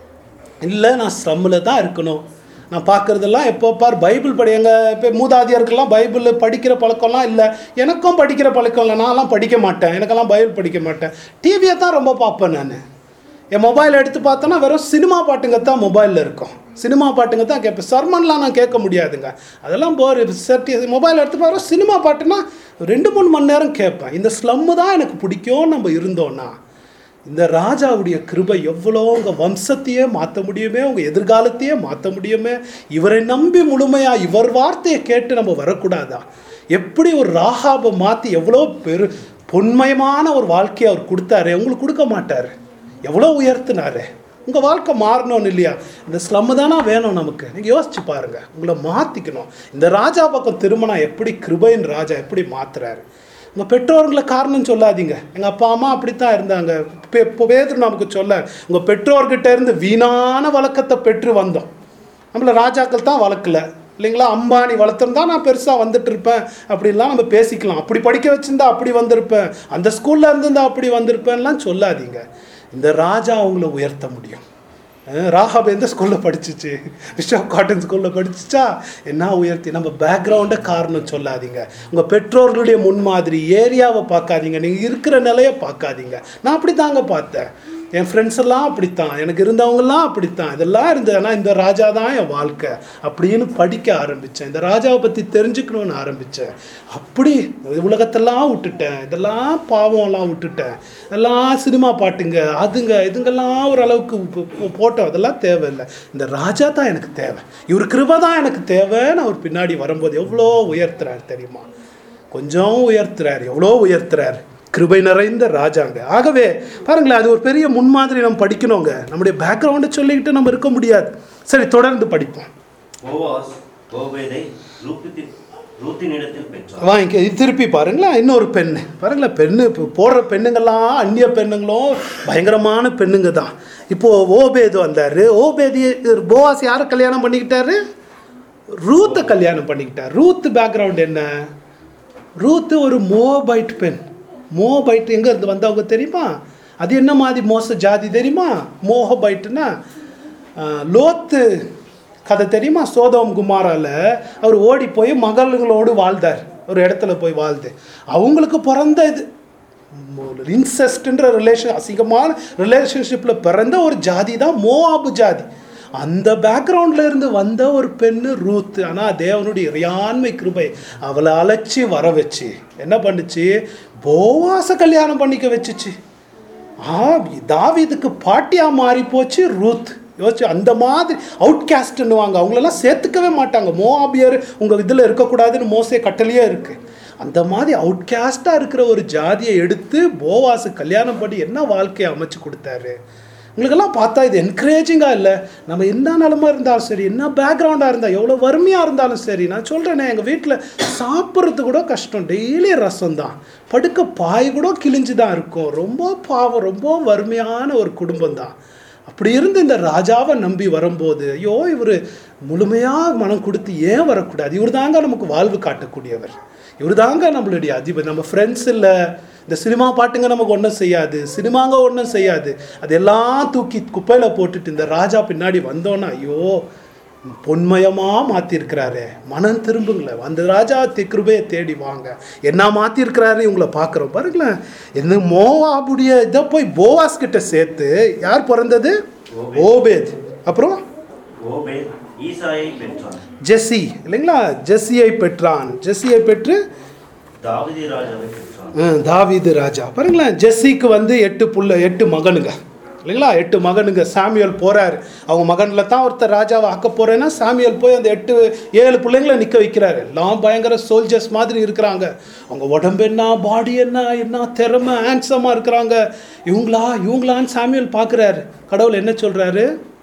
இல்லை நான் ஸ்லம்மில் தான் இருக்கணும் நான் பார்க்குறதெல்லாம் எப்போ பார் பைபிள் படி எங்கள் இப்போ மூதாதியருக்கெல்லாம் பைபிள் படிக்கிற பழக்கம்லாம் இல்லை எனக்கும் படிக்கிற பழக்கம் இல்லை நான்லாம் படிக்க மாட்டேன் எனக்கெல்லாம் பைபிள் படிக்க மாட்டேன் டிவியை தான் ரொம்ப பார்ப்பேன் நான் என் மொபைல் எடுத்து பார்த்தோன்னா வெறும் சினிமா பாட்டுங்க தான் மொபைலில் இருக்கும் சினிமா பாட்டுங்க தான் கேட்பேன் சர்மன்லாம் நான் கேட்க முடியாதுங்க அதெல்லாம் போர் சட்டி மொபைல் எடுத்து பாரு சினிமா பாட்டுனா ரெண்டு மூணு மணி நேரம் கேட்பேன் இந்த ஸ்லம்மு தான் எனக்கு பிடிக்கும் நம்ம இருந்தோன்னா இந்த ராஜாவுடைய கிருபை எவ்வளோ உங்கள் வம்சத்தையே மாற்ற முடியுமே உங்கள் எதிர்காலத்தையே மாற்ற முடியுமே இவரை நம்பி முழுமையா இவர் வார்த்தையை கேட்டு நம்ம வரக்கூடாதா எப்படி ஒரு ராகாபை மாற்றி எவ்வளோ பெரு பொன்மயமான ஒரு வாழ்க்கையை அவர் கொடுத்தாரு உங்களுக்கு கொடுக்க மாட்டார் எவ்வளோ உயர்த்தினாரு உங்கள் வாழ்க்கை மாறணும்னு இல்லையா இந்த ஸ்லம்மு தானே வேணும் நமக்கு நீங்கள் யோசிச்சு பாருங்கள் உங்களை மாற்றிக்கணும் இந்த ராஜா பக்கம் திரும்பினா எப்படி கிருபையின் ராஜா எப்படி மாத்துறாரு உங்கள் பெற்றோர்களை காரணம் சொல்லாதீங்க எங்கள் அப்பா அம்மா அப்படித்தான் இருந்தாங்க இப்போ இப்போ பேதர் நமக்கு சொல்ல உங்கள் பெற்றோர்கிட்ட இருந்து வீணான வழக்கத்தை பெற்று வந்தோம் நம்மள ராஜாக்கள் தான் வளர்க்கல இல்லைங்களா அம்பானி வளர்த்துருந்தா நான் பெருசாக வந்துட்டு இருப்பேன் அப்படின்லாம் நம்ம பேசிக்கலாம் அப்படி படிக்க வச்சிருந்தா அப்படி வந்திருப்பேன் அந்த ஸ்கூலில் இருந்திருந்தா அப்படி வந்திருப்பேன்லாம் சொல்லாதீங்க இந்த ராஜா அவங்கள உயர்த்த முடியும் அஹ் ராகாப் எந்த ஸ்கூலில் படிச்சிச்சு பிஷப் காட்டன் ஸ்கூலில் படிச்சிச்சா என்ன உயர்த்தி நம்ம பேக்ரவுண்டை காரணம் சொல்லாதீங்க உங்கள் பெற்றோர்களுடைய முன்மாதிரி ஏரியாவை பார்க்காதீங்க நீங்கள் இருக்கிற நிலையை பார்க்காதீங்க நான் அப்படி தாங்க பார்த்தேன் என் ஃப்ரெண்ட்ஸ் எல்லாம் அப்படித்தான் எனக்கு இருந்தவங்கெல்லாம் அப்படித்தான் இதெல்லாம் இருந்தது ஆனால் இந்த ராஜா தான் என் வாழ்க்கை அப்படின்னு படிக்க ஆரம்பித்தேன் இந்த ராஜாவை பற்றி தெரிஞ்சுக்கணும்னு ஆரம்பித்தேன் அப்படி உலகத்தெல்லாம் விட்டுட்டேன் இதெல்லாம் பாவம்லாம் விட்டுட்டேன் இதெல்லாம் சினிமா பாட்டுங்க அதுங்க இதுங்கெல்லாம் ஒரு அளவுக்கு போ- போ- போட்டோம் அதெல்லாம் தேவையில்லை இந்த ராஜா தான் எனக்கு தேவை இவர் கிருபை தான் எனக்கு தேவைன்னு அவர் பின்னாடி வரும்போது எவ்வளோ உயர்த்துறாரு தெரியுமா கொஞ்சம் உயர்த்துறாரு எவ்வளோ உயர்த்துறாரு கிருபை நிறைந்த ராஜாங்க ஆகவே பாருங்களேன் அது ஒரு பெரிய முன்மாதிரி நம்ம படிக்கணுங்க நம்முடைய பேக்ரவுண்டை சொல்லிக்கிட்டு நம்ம இருக்க முடியாது சரி தொடர்ந்து படிப்போம் போவாஸ் கோபேதை ரூபத்தி- ரூத்தினிடத்தில் பெற்றான் வாங்கிக்க இது திருப்பி பாருங்களேன் இன்னொரு பெண்ணு பாருங்களேன் பெண்ணு இப்போ போடுற பெண்ணுங்கள்லாம் அந்நிய பெண்ணுங்களும் பயங்கரமான பெண்ணுங்க தான் இப்போ ஓபேது வந்தார் ஓபேதி போவாஸ் யாரை கல்யாணம் பண்ணிக்கிட்டாரு ரூத்தை கல்யாணம் பண்ணிக்கிட்டார் ரூத் பேக்ரவுண்ட் என்ன ரூத்து ஒரு மோபைட் பெண் மோபைட் எங்க இருந்து வந்தவங்க தெரியுமா அது என்ன மாதிரி மோச ஜாதி தெரியுமா மோகபைட்னா ஆஹ், லோத்து கதை தெரியுமா சோதம் குமாரால அவர் ஓடி போய் மகள்களோடு வாழ்ந்தார் ஒரு இடத்துல போய் வாழ்ந்து அவங்களுக்கு பிறந்த இது இன்செஸ்ட்ன்ற ரிலேஷன் அசிங்கமான ரிலேஷன்ஷிப்பில் பிறந்த ஒரு ஜாதி தான் மோஆபு ஜாதி அந்த பேக்ரவுண்ட்ல இருந்து வந்த ஒரு பெண்ணு ரூத் ஆனால் தேவனுடைய இறையாண்மை கிருபை அவளை அழைச்சி வர வச்சு என்ன பண்ணுச்சு போவாச கல்யாணம் பண்ணிக்க வச்சுச்சு ஆ தாவீதுக்கு பாட்டியா மாறி போச்சு ரூத் யோசிச்சு அந்த மாதிரி அவுட்காஸ்ட்னுவாங்க அவங்களெல்லாம் சேர்த்துக்கவே மாட்டாங்க மோஆபியர் உங்கள் இதில் இருக்கக்கூடாதுன்னு மோசே கட்டளையே இருக்கு அந்த மாதிரி அவுட்காஸ்டாக இருக்கிற ஒரு ஜாதியை எடுத்து போவாசு கல்யாணம் பண்ணி என்ன வாழ்க்கையை அமைச்சு கொடுத்தாரு உங்களுக்கெல்லாம் பார்த்தா இது என்கரேஜிங்காக இல்லை நம்ம என்ன நிலமா இருந்தாலும் சரி என்ன பேக்ரவுண்டாக இருந்தால் எவ்வளோ வறுமையாக இருந்தாலும் சரி நான் சொல்கிறேனே எங்கள் வீட்டில் சாப்பிட்றது கூட கஷ்டம் டெய்லி ரசம் தான் படுக்க பாய் கூட கிழிஞ்சு தான் இருக்கும் ரொம்ப பாவம் ரொம்ப வறுமையான ஒரு குடும்பம் தான் அப்படி இருந்து இந்த ராஜாவை நம்பி வரும்போது ஐயோ இவர் முழுமையாக மனம் கொடுத்து ஏன் வரக்கூடாது இவர் தாங்க நமக்கு வாழ்வு காட்டக்கூடியவர் இவர் தாங்க நம்மளுடைய அதிபர் நம்ம ஃப்ரெண்ட்ஸ் இல்லை இந்த சினிமா பாட்டுங்க நமக்கு ஒன்றும் செய்யாது சினிமாங்க ஒன்றும் செய்யாது அதெல்லாம் தூக்கி குப்பையில் போட்டுட்டு இந்த ராஜா பின்னாடி வந்தோன்னா ஐயோ பொன்மயமாக மாற்றிருக்கிறாரு மனம் திரும்புங்களேன் அந்த ராஜா தி- கிருபையை தேடி வாங்க என்ன மாற்றிருக்கிறாரு இவங்களை பார்க்குறோம் பாருங்களேன் என்ன மோவாபுடைய இதை போய் போவாஸ் கிட்ட சேர்த்து யார் பிறந்தது ஓபேத் அப்புறம் ஓபே ஈசாயை பெற்றான் ஜெஸ்ஸி இல்லைங்களா ஜெஸ்ஸியை பெற்றான் ஜெஸ்ஸியை பெற்று தாவீது ராஜாவை பெற்றான் அஹ், தாவீது ராஜா பாருங்களேன் ஜெஸ்ஸிக்கு வந்து எட்டு புள்ள எட்டு மகனுங்க இல்லைங்களா எட்டு மகனுங்க சாமியல் போறாரு அவங்க மகன்ல தான் ஒருத்தர் ராஜாவை ஆக்க போறேன்னா சாமியல் போய் அந்த எட்டு ஏழு பிள்ளைங்களை நிற்க வைக்கிறாரு எல்லாம் பயங்கர சோல்ஜர்ஸ் மாதிரி இருக்கிறாங்க அவங்க உடம்பு என்ன பாடி என்ன என்ன திறமை ஹேண்ட்ஸமாக இருக்கிறாங்க இவங்களா இவங்களான்னு சாமியல் பார்க்குறாரு கடவுள் என்ன சொல்றாரு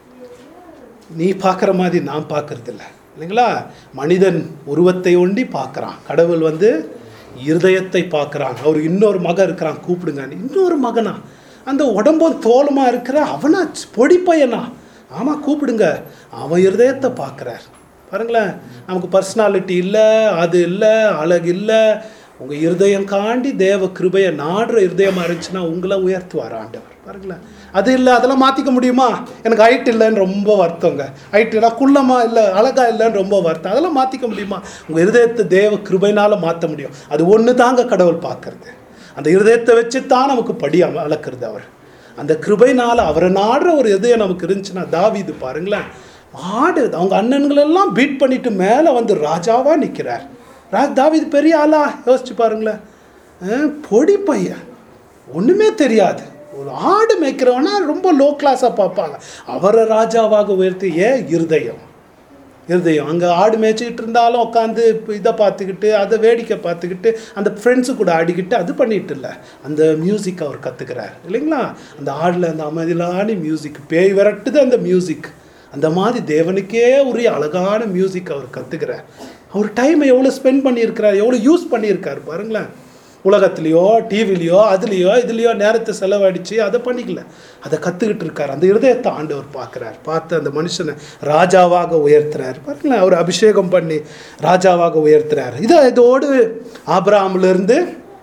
நீ பார்க்குற மாதிரி நான் பார்க்கறது இல்ல இல்லைங்களா மனிதன் உருவத்தை ஒண்டி பார்க்குறான் கடவுள் வந்து இருதயத்தை பார்க்குறான் அவர் இன்னொரு மகன் இருக்கிறான் கூப்பிடுங்க இன்னொரு மகனா அந்த உடம்பும் தோலுமா இருக்கிற அவனா பொடி பையனா ஆமாம் கூப்பிடுங்க அவன் இருதயத்தை பார்க்குறார் பாருங்களேன் நமக்கு பர்சனாலிட்டி இல்லை அது இல்லை அழகு இல்லை உங்கள் இருதயம் காண்டி தேவ கிருபையை நாடுற இருதயமாக இருந்துச்சுன்னா உங்களை உயர்த்துவார் ஆண்டவர் பாருங்களேன் அது இல்லை அதெல்லாம் மாற்றிக்க முடியுமா எனக்கு ஹைட் இல்லைன்னு ரொம்ப வருத்தங்க ஹைட் இல்லை குள்ளமா இல்லை அழகா இல்லைன்னு ரொம்ப வருத்தம் அதெல்லாம் மாற்றிக்க முடியுமா உங்கள் இருதயத்தை தேவ கிருபைனால மாற்ற முடியும் அது ஒன்று தாங்க கடவுள் பார்க்கறது அந்த இருதயத்தை வச்சு தான் நமக்கு படி அம- அளக்கிறது அவர் அந்த கிருபைனால அவரை நாடுற ஒரு இதயம் நமக்கு இருந்துச்சுன்னா தாவீது பாருங்களேன் ஆடு அவங்க அண்ணன்களெல்லாம் பீட் பண்ணிட்டு மேலே வந்து ராஜாவா நிற்கிறார் ரா தாவீது பெரிய ஆளா யோசிச்சு பாருங்களேன் அஹ், பொடி பையன் ஒன்றுமே தெரியாது ஒரு ஆடு மேய்க்கிறவனா ரொம்ப லோ கிளாஸாக பார்ப்பாங்க அவரை ராஜாவாக உயர்த்தி ஏன் இருதயம் இருதயம் அங்கே ஆடு மேய்ச்சிக்கிட்டு இருந்தாலும் உட்காந்து இதை பார்த்துக்கிட்டு அதை வேடிக்கை பார்த்துக்கிட்டு அந்த ஃப்ரெண்ட்ஸு கூட ஆடிக்கிட்டு அது பண்ணிட்டு இல்லை அந்த மியூசிக் அவர் கற்றுக்கிறார் இல்லைங்களா அந்த ஆடில் அந்த அமைதியிலான மியூசிக் பேய் விரட்டுது அந்த மியூசிக் அந்த மாதிரி தேவனுக்கே உரிய அழகான மியூசிக் அவர் கற்றுக்கிறார் அவர் டைமை எவ்வளோ ஸ்பெண்ட் பண்ணியிருக்கிறார் எவ்வளோ யூஸ் பண்ணியிருக்காரு பாருங்களேன் உலகத்துலேயோ டிவிலையோ அதுலேயோ இதுலேயோ நேரத்தை செலவழித்து அதை பண்ணிக்கல அதை கற்றுக்கிட்டு இருக்கார் அந்த இருதயத்தை ஆண்டவர் பார்க்குறார் பார்த்து அந்த மனுஷனை ராஜாவாக உயர்த்துறார் பாருங்களேன் அவர் அபிஷேகம் பண்ணி ராஜாவாக உயர்த்துறார் இதை இதோடு ஆபிரகாம்லேருந்து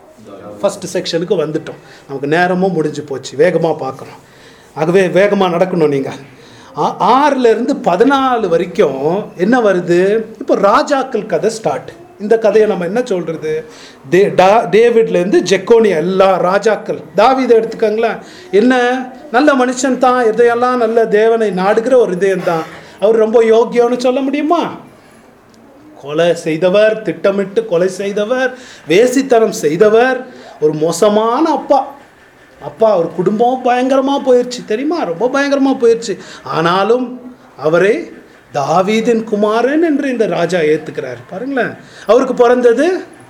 ஃபஸ்ட் செக்ஷனுக்கு வந்துட்டோம் நமக்கு நேரமும் முடிஞ்சு போச்சு வேகமாக பார்க்கணும் ஆகவே வேகமாக நடக்கணும் நீங்கள் ஆறுலேருந்து பதினாலு வரைக்கும் என்ன வருது இப்போ ராஜாக்கள் கதை ஸ்டார்ட் இந்த கதையை நம்ம என்ன சொல்கிறது தே டா டேவிட்லேருந்து ஜெக்கோனியா எல்லா ராஜாக்கள் தாவீதை எடுத்துக்கோங்களேன் என்ன நல்ல மனுஷன் தான் இதையெல்லாம் நல்ல தேவனை நாடுகிற ஒரு இதயம் தான் அவர் ரொம்ப யோக்கியம்னு சொல்ல முடியுமா கொலை செய்தவர் திட்டமிட்டு கொலை செய்தவர் வேசித்தனம் செய்தவர் ஒரு மோசமான அப்பா அப்பா ஒரு குடும்பம் பயங்கரமாக போயிடுச்சு தெரியுமா ரொம்ப பயங்கரமாக போயிடுச்சு ஆனாலும் அவரை தாவீதின் குமாரன் என்று இந்த ராஜா ஏத்துக்கிறார் பாருங்களேன் அவருக்கு பிறந்தது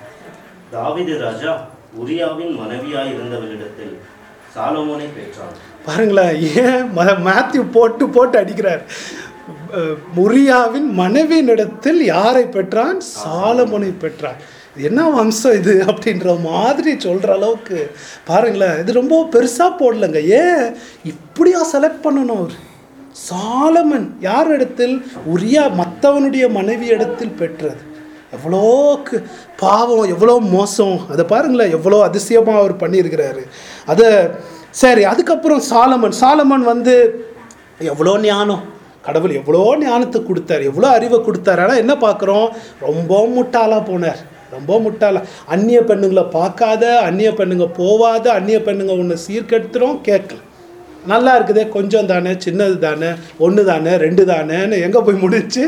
தாவீது ராஜா உரியாவின் மனைவியாய் இருந்தவளிடத்தில் சாலமோனை பெற்றான் பாருங்களேன் ஏன் ம- மேத்யூ போட்டு போட்டு அடிக்கிறார் அஹ், உரியாவின் மனைவியினிடத்தில் யாரை பெற்றான் சாலமோனை பெற்றான் இது என்ன வம்சம் இது அப்படின்ற மாதிரி சொல்ற அளவுக்கு பாருங்களேன் இது ரொம்ப பெருசா போடலங்க ஏன் இப்படியா செலக்ட் பண்ணணும் அவர் சாலமன் யார் இடத்தில் உரியா மற்றவனுடைய மனைவி இடத்தில் பெற்றது எவ்வளோ கு- பாவம் எவ்வளோ மோசம் அதை பாருங்களேன் எவ்வளோ அதிசயமாக அவர் பண்ணியிருக்கிறாரு அதை சரி அதுக்கப்புறம் சாலமன் சாலமன் வந்து எவ்வளோ ஞானம் கடவுள் எவ்வளோ ஞானத்தை கொடுத்தார் எவ்வளோ அறிவை கொடுத்தார் ஆனால் என்ன பார்க்குறோம் ரொம்ப முட்டாளாக போனார் ரொம்ப முட்டாளா அந்நிய பெண்ணுங்களை பார்க்காத அந்நிய பெண்ணுங்க போவாத அந்நிய பெண்ணுங்க ஒன்று சீர்கெடுத்துரும் கேட்கல நல்லா இருக்குதே கொஞ்சம் தானே சின்னது தானே ஒன்று தானே ரெண்டு தானேன்னு எங்கே போய் முடிச்சு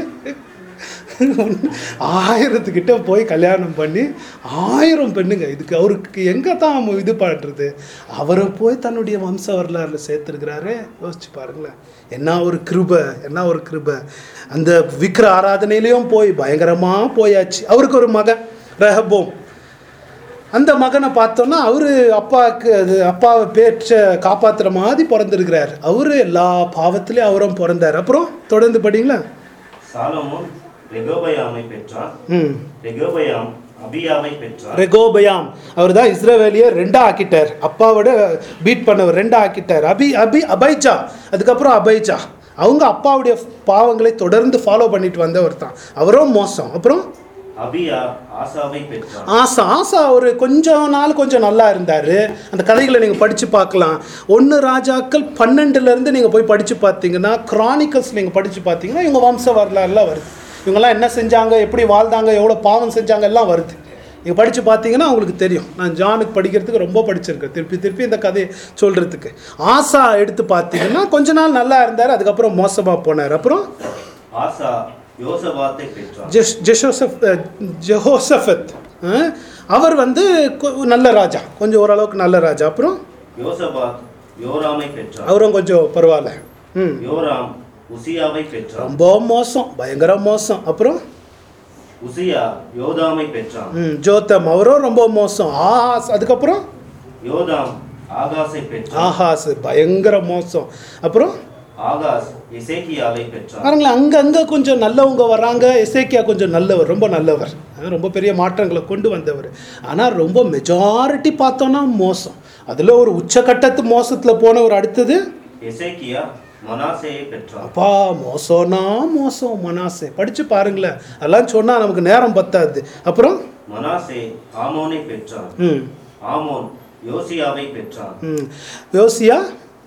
ஆயிரத்துக்கிட்ட போய் கல்யாணம் பண்ணி ஆயிரம் பெண்ணுங்க இதுக்கு அவருக்கு எங்கே தான் அவன் இது பண்ணுறது அவரை போய் தன்னுடைய வம்ச வரலாறுல சேர்த்துருக்கிறாரு யோசிச்சு பாருங்களேன் என்ன ஒரு கிருபை என்ன ஒரு கிருபை அந்த விக்கிர ஆராதனையிலையும் போய் பயங்கரமாக போயாச்சு அவருக்கு ஒரு மகன் ரெஹபோம் அந்த மகனை பார்த்தோன்னா அவரு அப்பாவுக்கு அது அப்பாவை பேச்ச காப்பாத்துற மாதிரி பிறந்திருக்கிறார் அவரு எல்லா பாவத்திலையும் அவரும் பிறந்தார் அப்புறம் தொடர்ந்து படிங்களா சாலமோன் ரெகோபயாமை பெற்றான் ம் ரெகோபயாம் அபியாவை பெற்றான் ரெகோபயாம் அவர் தான் இஸ்ரவேலியை ரெண்டா ஆக்கிட்டார் அப்பாவோட பீட் பண்ணவர் ரெண்டா ஆக்கிட்டார் அபி அபி அபைஜா அதுக்கப்புறம் அபைஜா அவங்க அப்பாவுடைய பாவங்களை தொடர்ந்து ஃபாலோ பண்ணிட்டு வந்தவர் தான் அவரும் மோசம் அப்புறம் அபியா ஆசாவை பெற்றான் ஆசா ஆசா ஒரு கொஞ்சம் நாள் கொஞ்சம் நல்லா இருந்தார் அந்த கதைகளை நீங்கள் படித்து பார்க்கலாம் ஒன்று ராஜாக்கள் பன்னெண்டுலேருந்து நீங்கள் போய் படித்து பார்த்தீங்கன்னா கிரானிக்கல்ஸ் நீங்கள் படித்து பார்த்தீங்கன்னா இவங்க வம்ச வரலாறுலாம் வருது இவங்கெல்லாம் என்ன செஞ்சாங்க எப்படி வாழ்ந்தாங்க எவ்வளோ பாவம் செஞ்சாங்க எல்லாம் வருது நீங்கள் படித்து பார்த்தீங்கன்னா உங்களுக்கு தெரியும் நான் ஜானுக்கு படிக்கிறதுக்கு ரொம்ப படிச்சிருக்கேன் திருப்பி திருப்பி இந்த கதையை சொல்கிறதுக்கு ஆசா எடுத்து பார்த்தீங்கன்னா கொஞ்ச நாள் நல்லா இருந்தார் அதுக்கப்புறம் மோசமாக போனார் அப்புறம் ஆசா யோசபாத்தை பெற்றான் ஜெஷ் ஜெஷோசப் அஹ், ஜெஹோசஃபத் அஹ், அவர் வந்து கொ- நல்ல ராஜா கொஞ்சம் ஓரளவுக்கு நல்ல ராஜா அப்புறம் யோசபாத் யோராமை பெற்றான் அவரும் கொஞ்சம் பரவாயில்ல ம் யோராம் உசியாவை பெற்றான் ரொம்ப மோசம் பயங்கர மோசம் அப்புறம் உசியா யோதாமை பெற்றான் ம் ஜோத்தம் அவரும் ரொம்ப மோசம் ஆஹாஸ் அதுக்கப்புறம் யோதாம் ஆகாஸை பெற்றான் ஆஹாஸ் பயங்கர மோசம் அப்புறம் ஆகாஸ் எசேக்கியாவை பெற்றான் பாருங்களேன் அங்கங்கே கொஞ்சம் நல்லவங்க வராங்க எசேக்கியா கொஞ்சம் நல்லவர் ரொம்ப நல்லவர் அஹ் ரொம்ப பெரிய மாற்றங்களை கொண்டு வந்தவர் ஆனால் ரொம்ப மெஜாரிட்டி பார்த்தோன்னா மோசம் அதில் ஒரு உச்சக்கட்டத்து மோசத்தில் போனவர் அடுத்தது எசேக்கியா மனாசேயை பெற்றான் அப்பா மோசம்னா மோசம் மனாசே படித்து பாருங்களேன் அதெல்லாம் சொன்னால் நமக்கு நேரம் பத்தாது அப்புறம் மனாசே ஆமோனை பெற்றான் ம் ஆமோன் யோசியாவை பெற்றான் ம் யோசியா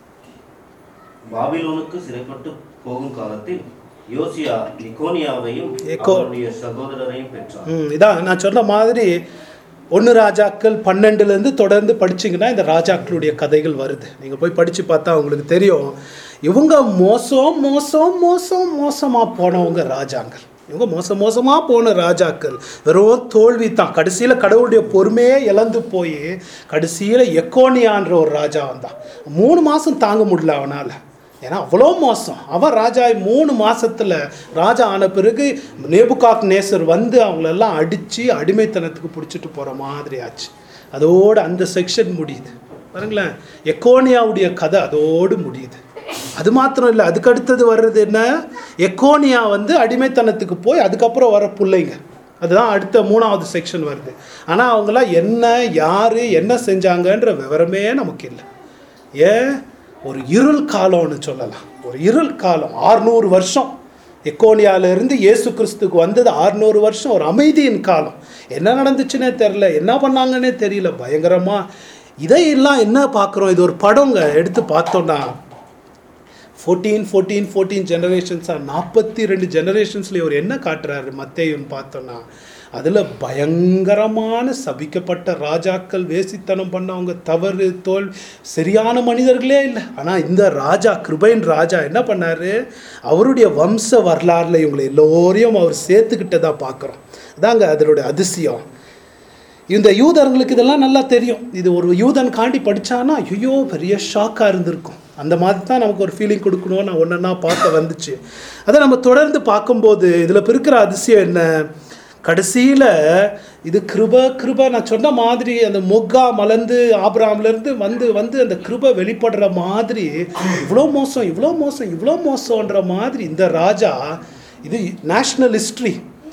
பாபிலோனுக்கு சிறைப்பட்டு போகும் காலத்தில் யோசியா நிக்கோனியாவையும் எக்கோ- அவருடைய சகோதரரையும் பெற்றான் ம் இதான் நான் சொன்ன மாதிரி ஒன்று ராஜாக்கள் பன்னெண்டுலேருந்து தொடர்ந்து படிச்சீங்கன்னா இந்த ராஜாக்களுடைய கதைகள் வருது நீங்கள் போய் படித்து பார்த்தா உங்களுக்கு தெரியும் இவங்க மோசம் மோசம் மோசம் மோசமாக போனவங்க ராஜாங்கள் இவங்க மோசம் மோசமாக போன ராஜாக்கள் வெறும் தோல்வி தான் கடைசியில் கடவுளுடைய பொறுமையே இழந்து போய் கடைசியில் எக்கோனியான்ற ஒரு ராஜா வந்தான் மூணு மாதம் தாங்க முடியல அவனால் ஏன்னா அவ்வளோ மோசம் அவன் ராஜா மூணு மாசத்துல ராஜா ஆன பிறகு நேபுகாக் நேசர் வந்து அவங்களெல்லாம் அடித்து அடிமைத்தனத்துக்கு பிடிச்சிட்டு போகிற மாதிரி ஆச்சு அதோடு அந்த செக்ஷன் முடியுது பாருங்களேன் எக்கோனியாவுடைய கதை அதோடு முடியுது அது மாத்திரம் இல்லை அதுக்கு அடுத்தது வர்றது என்ன எக்கோனியா வந்து அடிமைத்தனத்துக்கு போய் அதுக்கப்புறம் வர பிள்ளைங்க அதுதான் அடுத்த மூணாவது செக்ஷன் வருது ஆனால் அவங்களாம் என்ன யார் என்ன செஞ்சாங்கன்ற விவரமே நமக்கு இல்லை ஏன் ஒரு இருள் காலம்னு சொல்லலாம் ஒரு இருள் காலம் ஆறுநூறு வருஷம் எக்கோனியால இருந்து இயேசு கிறிஸ்துக்கு வந்தது ஆறுநூறு வருஷம் ஒரு அமைதியின் காலம் என்ன நடந்துச்சுன்னே தெரில என்ன பண்ணாங்கன்னே தெரியல பயங்கரமா இதையெல்லாம் என்ன பார்க்குறோம் இது ஒரு படங்க எடுத்து பார்த்தோம்னா ஃபோர்டீன் ஃபோர்டீன் ஃபோர்டீன் ஜெனரேஷன்ஸாக நாற்பத்தி ரெண்டு ஜெனரேஷன்ஸில் இவர் என்ன காட்டுறாரு மத்தேயுன்னு பார்த்தோன்னா அதில் பயங்கரமான சபிக்கப்பட்ட ராஜாக்கள் வேசித்தனம் பண்ணவங்க தவறு தோல் சரியான மனிதர்களே இல்லை ஆனால் இந்த ராஜா கிருபைன் ராஜா என்ன பண்ணாரு அவருடைய வம்ச வரலாறுல இவங்களை எல்லோரையும் அவர் சேர்த்துக்கிட்டதா பார்க்குறோம் அதாங்க அதனுடைய அதிசயம் இந்த யூதர்களுக்கு இதெல்லாம் நல்லா தெரியும் இது ஒரு யூதன் காண்டி படிச்சானா ஐயோ பெரிய ஷாக்காக இருந்திருக்கும் அந்த மாதிரி தான் நமக்கு ஒரு ஃபீலிங் கொடுக்கணும் நான் ஒன்றா பார்க்க வந்துச்சு அதை நம்ம தொடர்ந்து பார்க்கும்போது இதில் இருக்கிற அதிசயம் என்ன கடைசியில் இது கிருப கிருப நான் சொன்ன மாதிரி அந்த மொக்கா மலர்ந்து ஆபிராம்லேருந்து வந்து வந்து அந்த கிருப வெளிப்படுற மாதிரி இவ்வளோ மோசம் இவ்வளோ மோசம் இவ்வளோ மோசம்ன்ற மாதிரி இந்த ராஜா இது நேஷ்னல் ஹிஸ்ட்ரி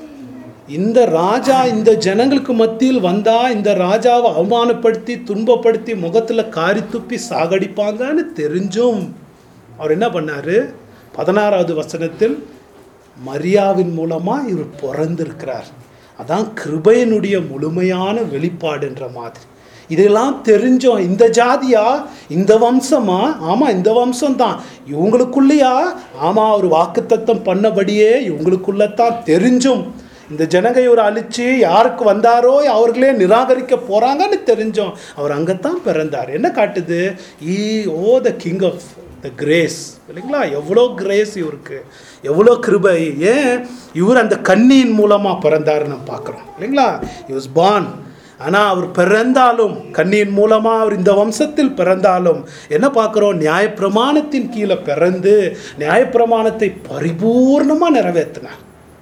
இந்த ராஜா இந்த ஜனங்களுக்கு மத்தியில் வந்தா இந்த ராஜாவை அவமானப்படுத்தி துன்பப்படுத்தி முகத்துல காரி துப்பி சாகடிப்பாங்கன்னு தெரிஞ்சும் அவர் என்ன பண்ணாரு பதினாறாவது வசனத்தில் மரியாவின் மூலமா இவர் பிறந்திருக்கிறார் அதான் கிருபையினுடைய முழுமையான வெளிப்பாடுன்ற மாதிரி இதெல்லாம் தெரிஞ்சோம் இந்த ஜாதியா இந்த வம்சமா ஆமா இந்த வம்சம் தான் இவங்களுக்குள்ளேயா ஆமா ஒரு வாக்குத்தத்தம் பண்ணபடியே இவங்களுக்குள்ள தான் தெரிஞ்சும் இந்த ஜனங்க இவர் அழிச்சு யாருக்கு வந்தாரோ அவர்களே நிராகரிக்க போறாங்கன்னு தெரிஞ்சோம் அவர் அங்கத்தான் பிறந்தார் என்ன காட்டுது ஈ ஓ the king of the grace இல்லைங்களா எவ்வளோ கிரேஸ் இவருக்கு எவ்வளோ கிருபை ஏன் இவர் அந்த கண்ணியின் மூலமாக பிறந்தார் நம்ம பார்க்குறோம் இல்லைங்களா he was born ஆனால் அவர் பிறந்தாலும் கண்ணியின் மூலமாக அவர் இந்த வம்சத்தில் பிறந்தாலும் என்ன பார்க்குறோம் நியாயப்பிரமாணத்தின் கீழே பிறந்து நியாயப்பிரமாணத்தை பரிபூர்ணமாக நிறைவேற்றினார்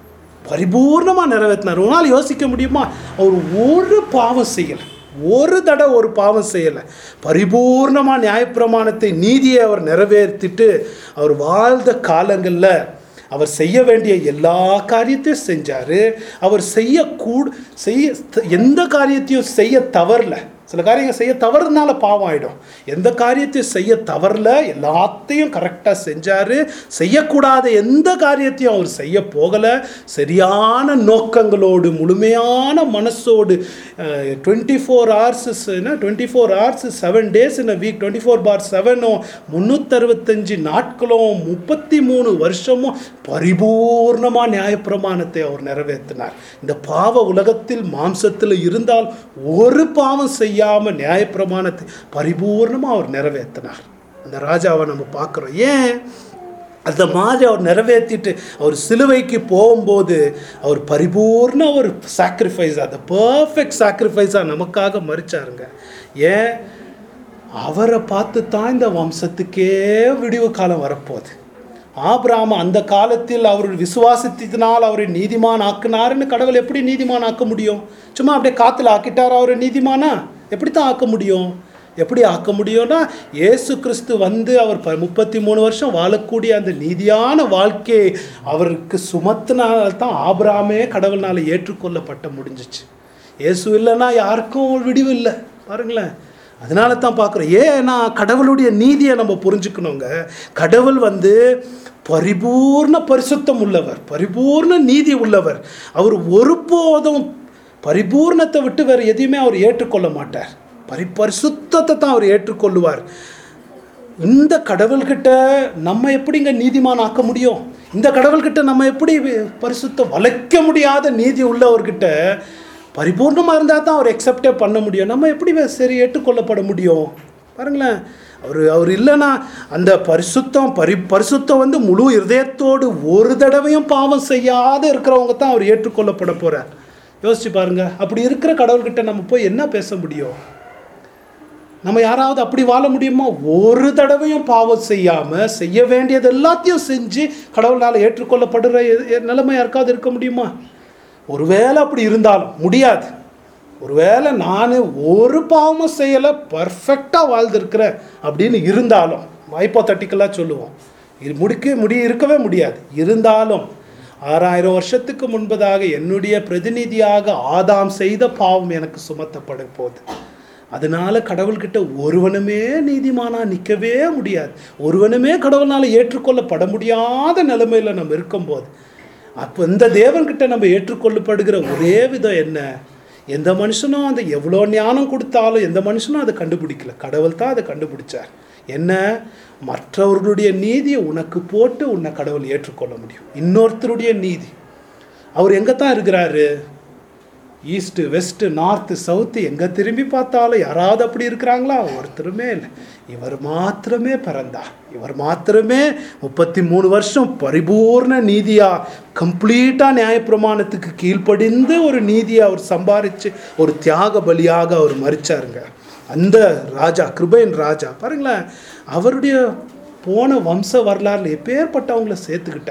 பரிபூர்ணமாக நிறைவேற்றினார் உன்னால் யோசிக்க முடியுமா அவர் ஒரு பாவம் செய்யலை ஒரு தடவை ஒரு பாவம் செய்யலை பரிபூர்ணமாக நியாயப்பிரமாணத்தை நீதியை அவர் நிறைவேற்றிட்டு அவர் வாழ்ந்த காலங்களில் அவர் செய்ய வேண்டிய எல்லா காரியத்தையும் செஞ்சார் அவர் செய்யக்கூட செய்ய எந்த காரியத்தையும் செய்ய தவறல சில காரியங்கள் செய்ய தவறுனால பாவம் ஆயிடும் எந்த காரியத்தையும் செய்ய தவறல எல்லாத்தையும் கரெக்டாக செஞ்சாரு செய்யக்கூடாத எந்த காரியத்தையும் அவர் செய்ய போகலை சரியான நோக்கங்களோடு முழுமையான மனசோடு twenty four hours twenty four hours seven days in week twenty four பார் செவனும் முந்நூற்றறுபத்தஞ்சு நாட்களும் முப்பத்தி மூணு வருஷமும் பரிபூர்ணமாக நியாயப்பிரமாணத்தை அவர் நிறைவேற்றினார் இந்த பாவ உலகத்தில் மாம்சத்தில் இருந்தால் ஒரு பாவம் செய்யாமல் நியாயப்பிரமாணத்தை பரிபூர்ணமாக அவர் நிறைவேற்றினார் அந்த ராஜாவை நம்ம பார்க்குறோம் ஏன் அந்த மாதிரி அவர் நிறைவேற்றிட்டு அவர் சிலுவைக்கு போகும்போது அவர் பரிபூர்ண ஒரு சாக்ரிஃபைஸ் அந்த பர்ஃபெக்ட் சாக்ரிஃபைஸாக நமக்காக மறிச்சாருங்க ஏன் அவரை பார்த்து தான் இந்த வம்சத்துக்கே விடிவு காலம் வரப்போகுது ஆபிராம அந்த காலத்தில் அவர் விசுவாசத்தினால் அவரை நீதிமான் ஆக்குனாருன்னு கடவுள் எப்படி நீதிமான் ஆக்க முடியும் சும்மா அப்படியே காற்றுல ஆக்கிட்டார் அவரை நீதிமானா எப்படி தான் ஆக்க முடியும் எப்படி ஆக்க முடியும்னா இயேசு கிறிஸ்து வந்து அவர் ப முப்பத்தி மூணு வருஷம் வாழக்கூடிய அந்த நீதியான வாழ்க்கையை அவருக்கு சுமத்தினால தான் ஆபிராமே கடவுள்னால ஏற்றுக்கொள்ளப்பட்ட முடிஞ்சிச்சு இயேசு இல்லைன்னா யாருக்கும் விடிவு இல்லை பாருங்களேன் அதனால தான் பார்க்குறோம் ஏன்னா கடவுளுடைய நீதியை நம்ம புரிஞ்சுக்கணுங்க கடவுள் வந்து பரிபூர்ண பரிசுத்தம் உள்ளவர் பரிபூர்ண நீதி உள்ளவர் அவர் ஒருபோதும் பரிபூர்ணத்தை விட்டு வேறு எதையுமே அவர் ஏற்றுக்கொள்ள மாட்டார் பரி பரிசுத்தத்தை தான் அவர் ஏற்றுக்கொள்ளுவார் இந்த கடவுள்கிட்ட நம்ம எப்படிங்க நீதிமான் ஆக்க முடியும் இந்த கடவுள்கிட்ட நம்ம எப்படி பரிசுத்த வளைக்க முடியாத நீதி உள்ளவர்கிட்ட பரிபூர்ணமாக இருந்தால் தான் அவர் எக்ஸப்டே பண்ண முடியும் நம்ம எப்படி சரி ஏற்றுக்கொள்ளப்பட முடியும் பாருங்களேன் அவர் அவர் இல்லைன்னா அந்த பரிசுத்தம் பரி பரிசுத்தம் வந்து முழு இருதயத்தோடு ஒரு தடவையும் பாவம் செய்யாத இருக்கிறவங்க தான் அவர் ஏற்றுக்கொள்ளப்பட போகிறார் யோசிச்சு பாருங்க அப்படி இருக்கிற கடவுள்கிட்ட நம்ம போய் என்ன பேச முடியும் நம்ம யாராவது அப்படி வாழ முடியுமா ஒரு தடவையும் பாவம் செய்யாமல் செய்ய வேண்டியது எல்லாத்தையும் செஞ்சு கடவுளால் ஏற்றுக்கொள்ளப்படுற எ- எ- நிலைமை யாருக்காவது இருக்க முடியுமா ஒருவேளை அப்படி இருந்தாலும் முடியாது ஒருவேளை நான் ஒரு பாவமும் செய்யலை பர்ஃபெக்டாக வாழ்ந்திருக்கிறேன் அப்படின்னு இருந்தாலும் ஹைப்போதட்டிக்கலாக சொல்லுவோம் இது முடிக்க முடிய இருக்கவே முடியாது இருந்தாலும் ஆறாயிரம் வருஷத்துக்கு முன்பதாக என்னுடைய பிரதிநிதியாக ஆதாம் செய்த பாவம் எனக்கு சுமத்தப்பட போகுது அதனால கடவுள்கிட்ட ஒருவனுமே நீதிமானா நிற்கவே முடியாது ஒருவனுமே கடவுளால் ஏற்றுக்கொள்ளப்பட முடியாத நிலைமையில நம்ம இருக்கும்போது அப்போ இந்த தேவன்கிட்ட நம்ம ஏற்றுக்கொள்ளப்படுகிற ஒரே விதம் என்ன எந்த மனுஷனும் அந்த எவ்வளோ ஞானம் கொடுத்தாலும் எந்த மனுஷனும் அதை கண்டுபிடிக்கல கடவுள் தான் அதை கண்டுபிடிச்சார் என்ன மற்றவர்களுடைய நீதியை உனக்கு போட்டு உன்னை கடவுள் ஏற்றுக்கொள்ள முடியும் இன்னொருத்தருடைய நீதி அவர் எங்கே தான் இருக்கிறாரு ஈஸ்ட்டு வெஸ்ட்டு நார்த்து சவுத்து எங்கே திரும்பி பார்த்தாலும் யாராவது அப்படி இருக்கிறாங்களா ஒருத்தருமே இல்லை இவர் மாத்திரமே பிறந்தார் இவர் மாத்திரமே முப்பத்தி மூணு வருஷம் பரிபூர்ண நீதியா கம்ப்ளீட்டாக நியாயப்பிரமாணத்துக்கு கீழ்ப்படிந்து ஒரு நீதியை அவர் சம்பாரித்து ஒரு தியாக பலியாக அவர் மறிச்சாருங்க அந்த ராஜா கிருபையின் ராஜா பாருங்களேன் அவருடைய போன வம்ச வரலாறுல எப்பேற்பட்டவங்கள சேர்த்துக்கிட்டார்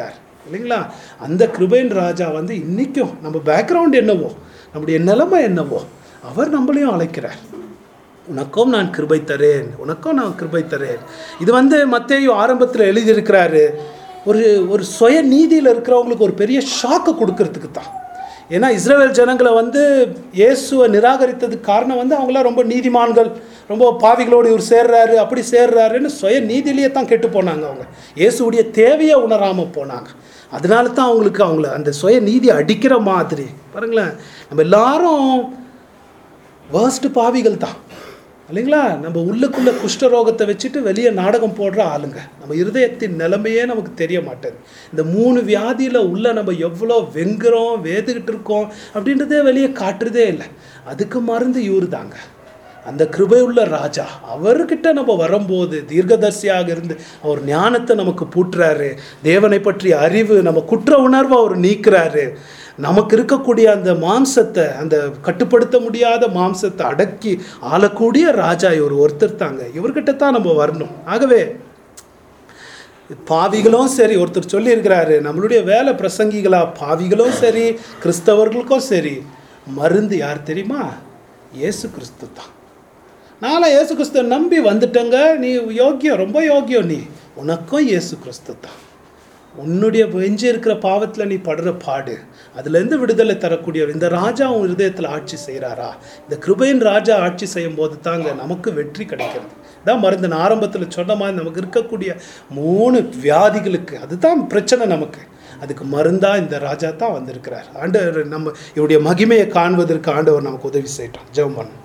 இல்லைங்களா அந்த கிருபையின் ராஜா வந்து இன்னைக்கும் நம்ம பேக்ரவுண்ட் என்னவோ நம்முடைய நிலைமை என்னவோ அவர் நம்மளையும் அழைக்கிறார் உனக்கும் நான் கிருபை தரேன் உனக்கும் நான் கிருபை தரேன் இது வந்து மத்தேயு ஆரம்பத்தில் எழுதியிருக்கிறாரு ஒரு ஒரு சுய நீதியில் இருக்கிறவங்களுக்கு ஒரு பெரிய ஷாக்கை கொடுக்கறதுக்கு தான் ஏன்னா இஸ்ரேல் ஜனங்களை வந்து இயேசுவை நிராகரித்ததுக்கு காரணம் வந்து அவங்களாம் ரொம்ப நீதிமான்கள் ரொம்ப பாவிகளோடு இவர் சேர்றாரு அப்படி சேர்றாருன்னு சுய நீதியிலேயே தான் கெட்டு போனாங்க அவங்க இயேசுவுடைய தேவையை உணராமல் போனாங்க அதனால தான் அவங்களுக்கு அவங்கள அந்த சுய நீதி அடிக்கிற மாதிரி பாருங்களேன் நம்ம எல்லாரும் வேர்ஸ்ட் பாவிகள் தான் இல்லைங்களா நம்ம உள்ளுக்குள்ள குஷ்டரோகத்தை வச்சுட்டு வெளியே நாடகம் போடுற ஆளுங்க நம்ம இருதயத்தின் நிலைமையே நமக்கு தெரிய மாட்டேங்குது இந்த மூணு வியாதியில் உள்ள நம்ம எவ்வளோ வெங்குறோம் வேதுகிட்டு இருக்கோம் அப்படின்றதே வெளியே காட்டுறதே இல்லை அதுக்கு மருந்து இவரு தாங்க அந்த கிருபையுள்ள ராஜா அவர்கிட்ட நம்ம வரும்போது தீர்க்கதர்சியாக இருந்து அவர் ஞானத்தை நமக்கு பூட்டுறாரு தேவனை பற்றிய அறிவு நம்ம குற்ற உணர்வை அவர் நீக்கிறாரு நமக்கு இருக்கக்கூடிய அந்த மாம்சத்தை அந்த கட்டுப்படுத்த முடியாத மாம்சத்தை அடக்கி ஆளக்கூடிய ராஜா இவர் ஒருத்தர் தாங்க இவர்கிட்ட தான் நம்ம வரணும் ஆகவே பாவிகளும் சரி ஒருத்தர் சொல்லியிருக்கிறாரு நம்மளுடைய வேலை பிரசங்கிகளா பாவிகளும் சரி கிறிஸ்தவர்களுக்கும் சரி மருந்து யார் தெரியுமா இயேசு கிறிஸ்து தான் நானும் இயேசு கிறிஸ்துவை நம்பி வந்துட்டேங்க நீ யோக்கியம் ரொம்ப யோக்கியம் நீ உனக்கும் இயேசு கிறிஸ்து தான் உன்னுடைய எஞ்சி இருக்கிற பாவத்தில் நீ படுற பாடு அதுலேருந்து விடுதலை தரக்கூடியவர் இந்த ராஜா உன் இருதயத்தில் ஆட்சி செய்கிறாரா இந்த கிருபையின் ராஜா ஆட்சி செய்யும் போது தாங்க நமக்கு வெற்றி கிடைக்கிறது தான் மருந்து நான் ஆரம்பத்தில் சொன்ன மாதிரி நமக்கு இருக்கக்கூடிய மூணு வியாதிகளுக்கு அதுதான் பிரச்சனை நமக்கு அதுக்கு மருந்தா இந்த ராஜா தான் வந்திருக்கிறார் ஆண்டவர் நம்ம இவருடைய மகிமையை காண்பதற்கு ஆண்டவர் நமக்கு உதவி செய்யட்டும் ஜெபம் பண்ணும்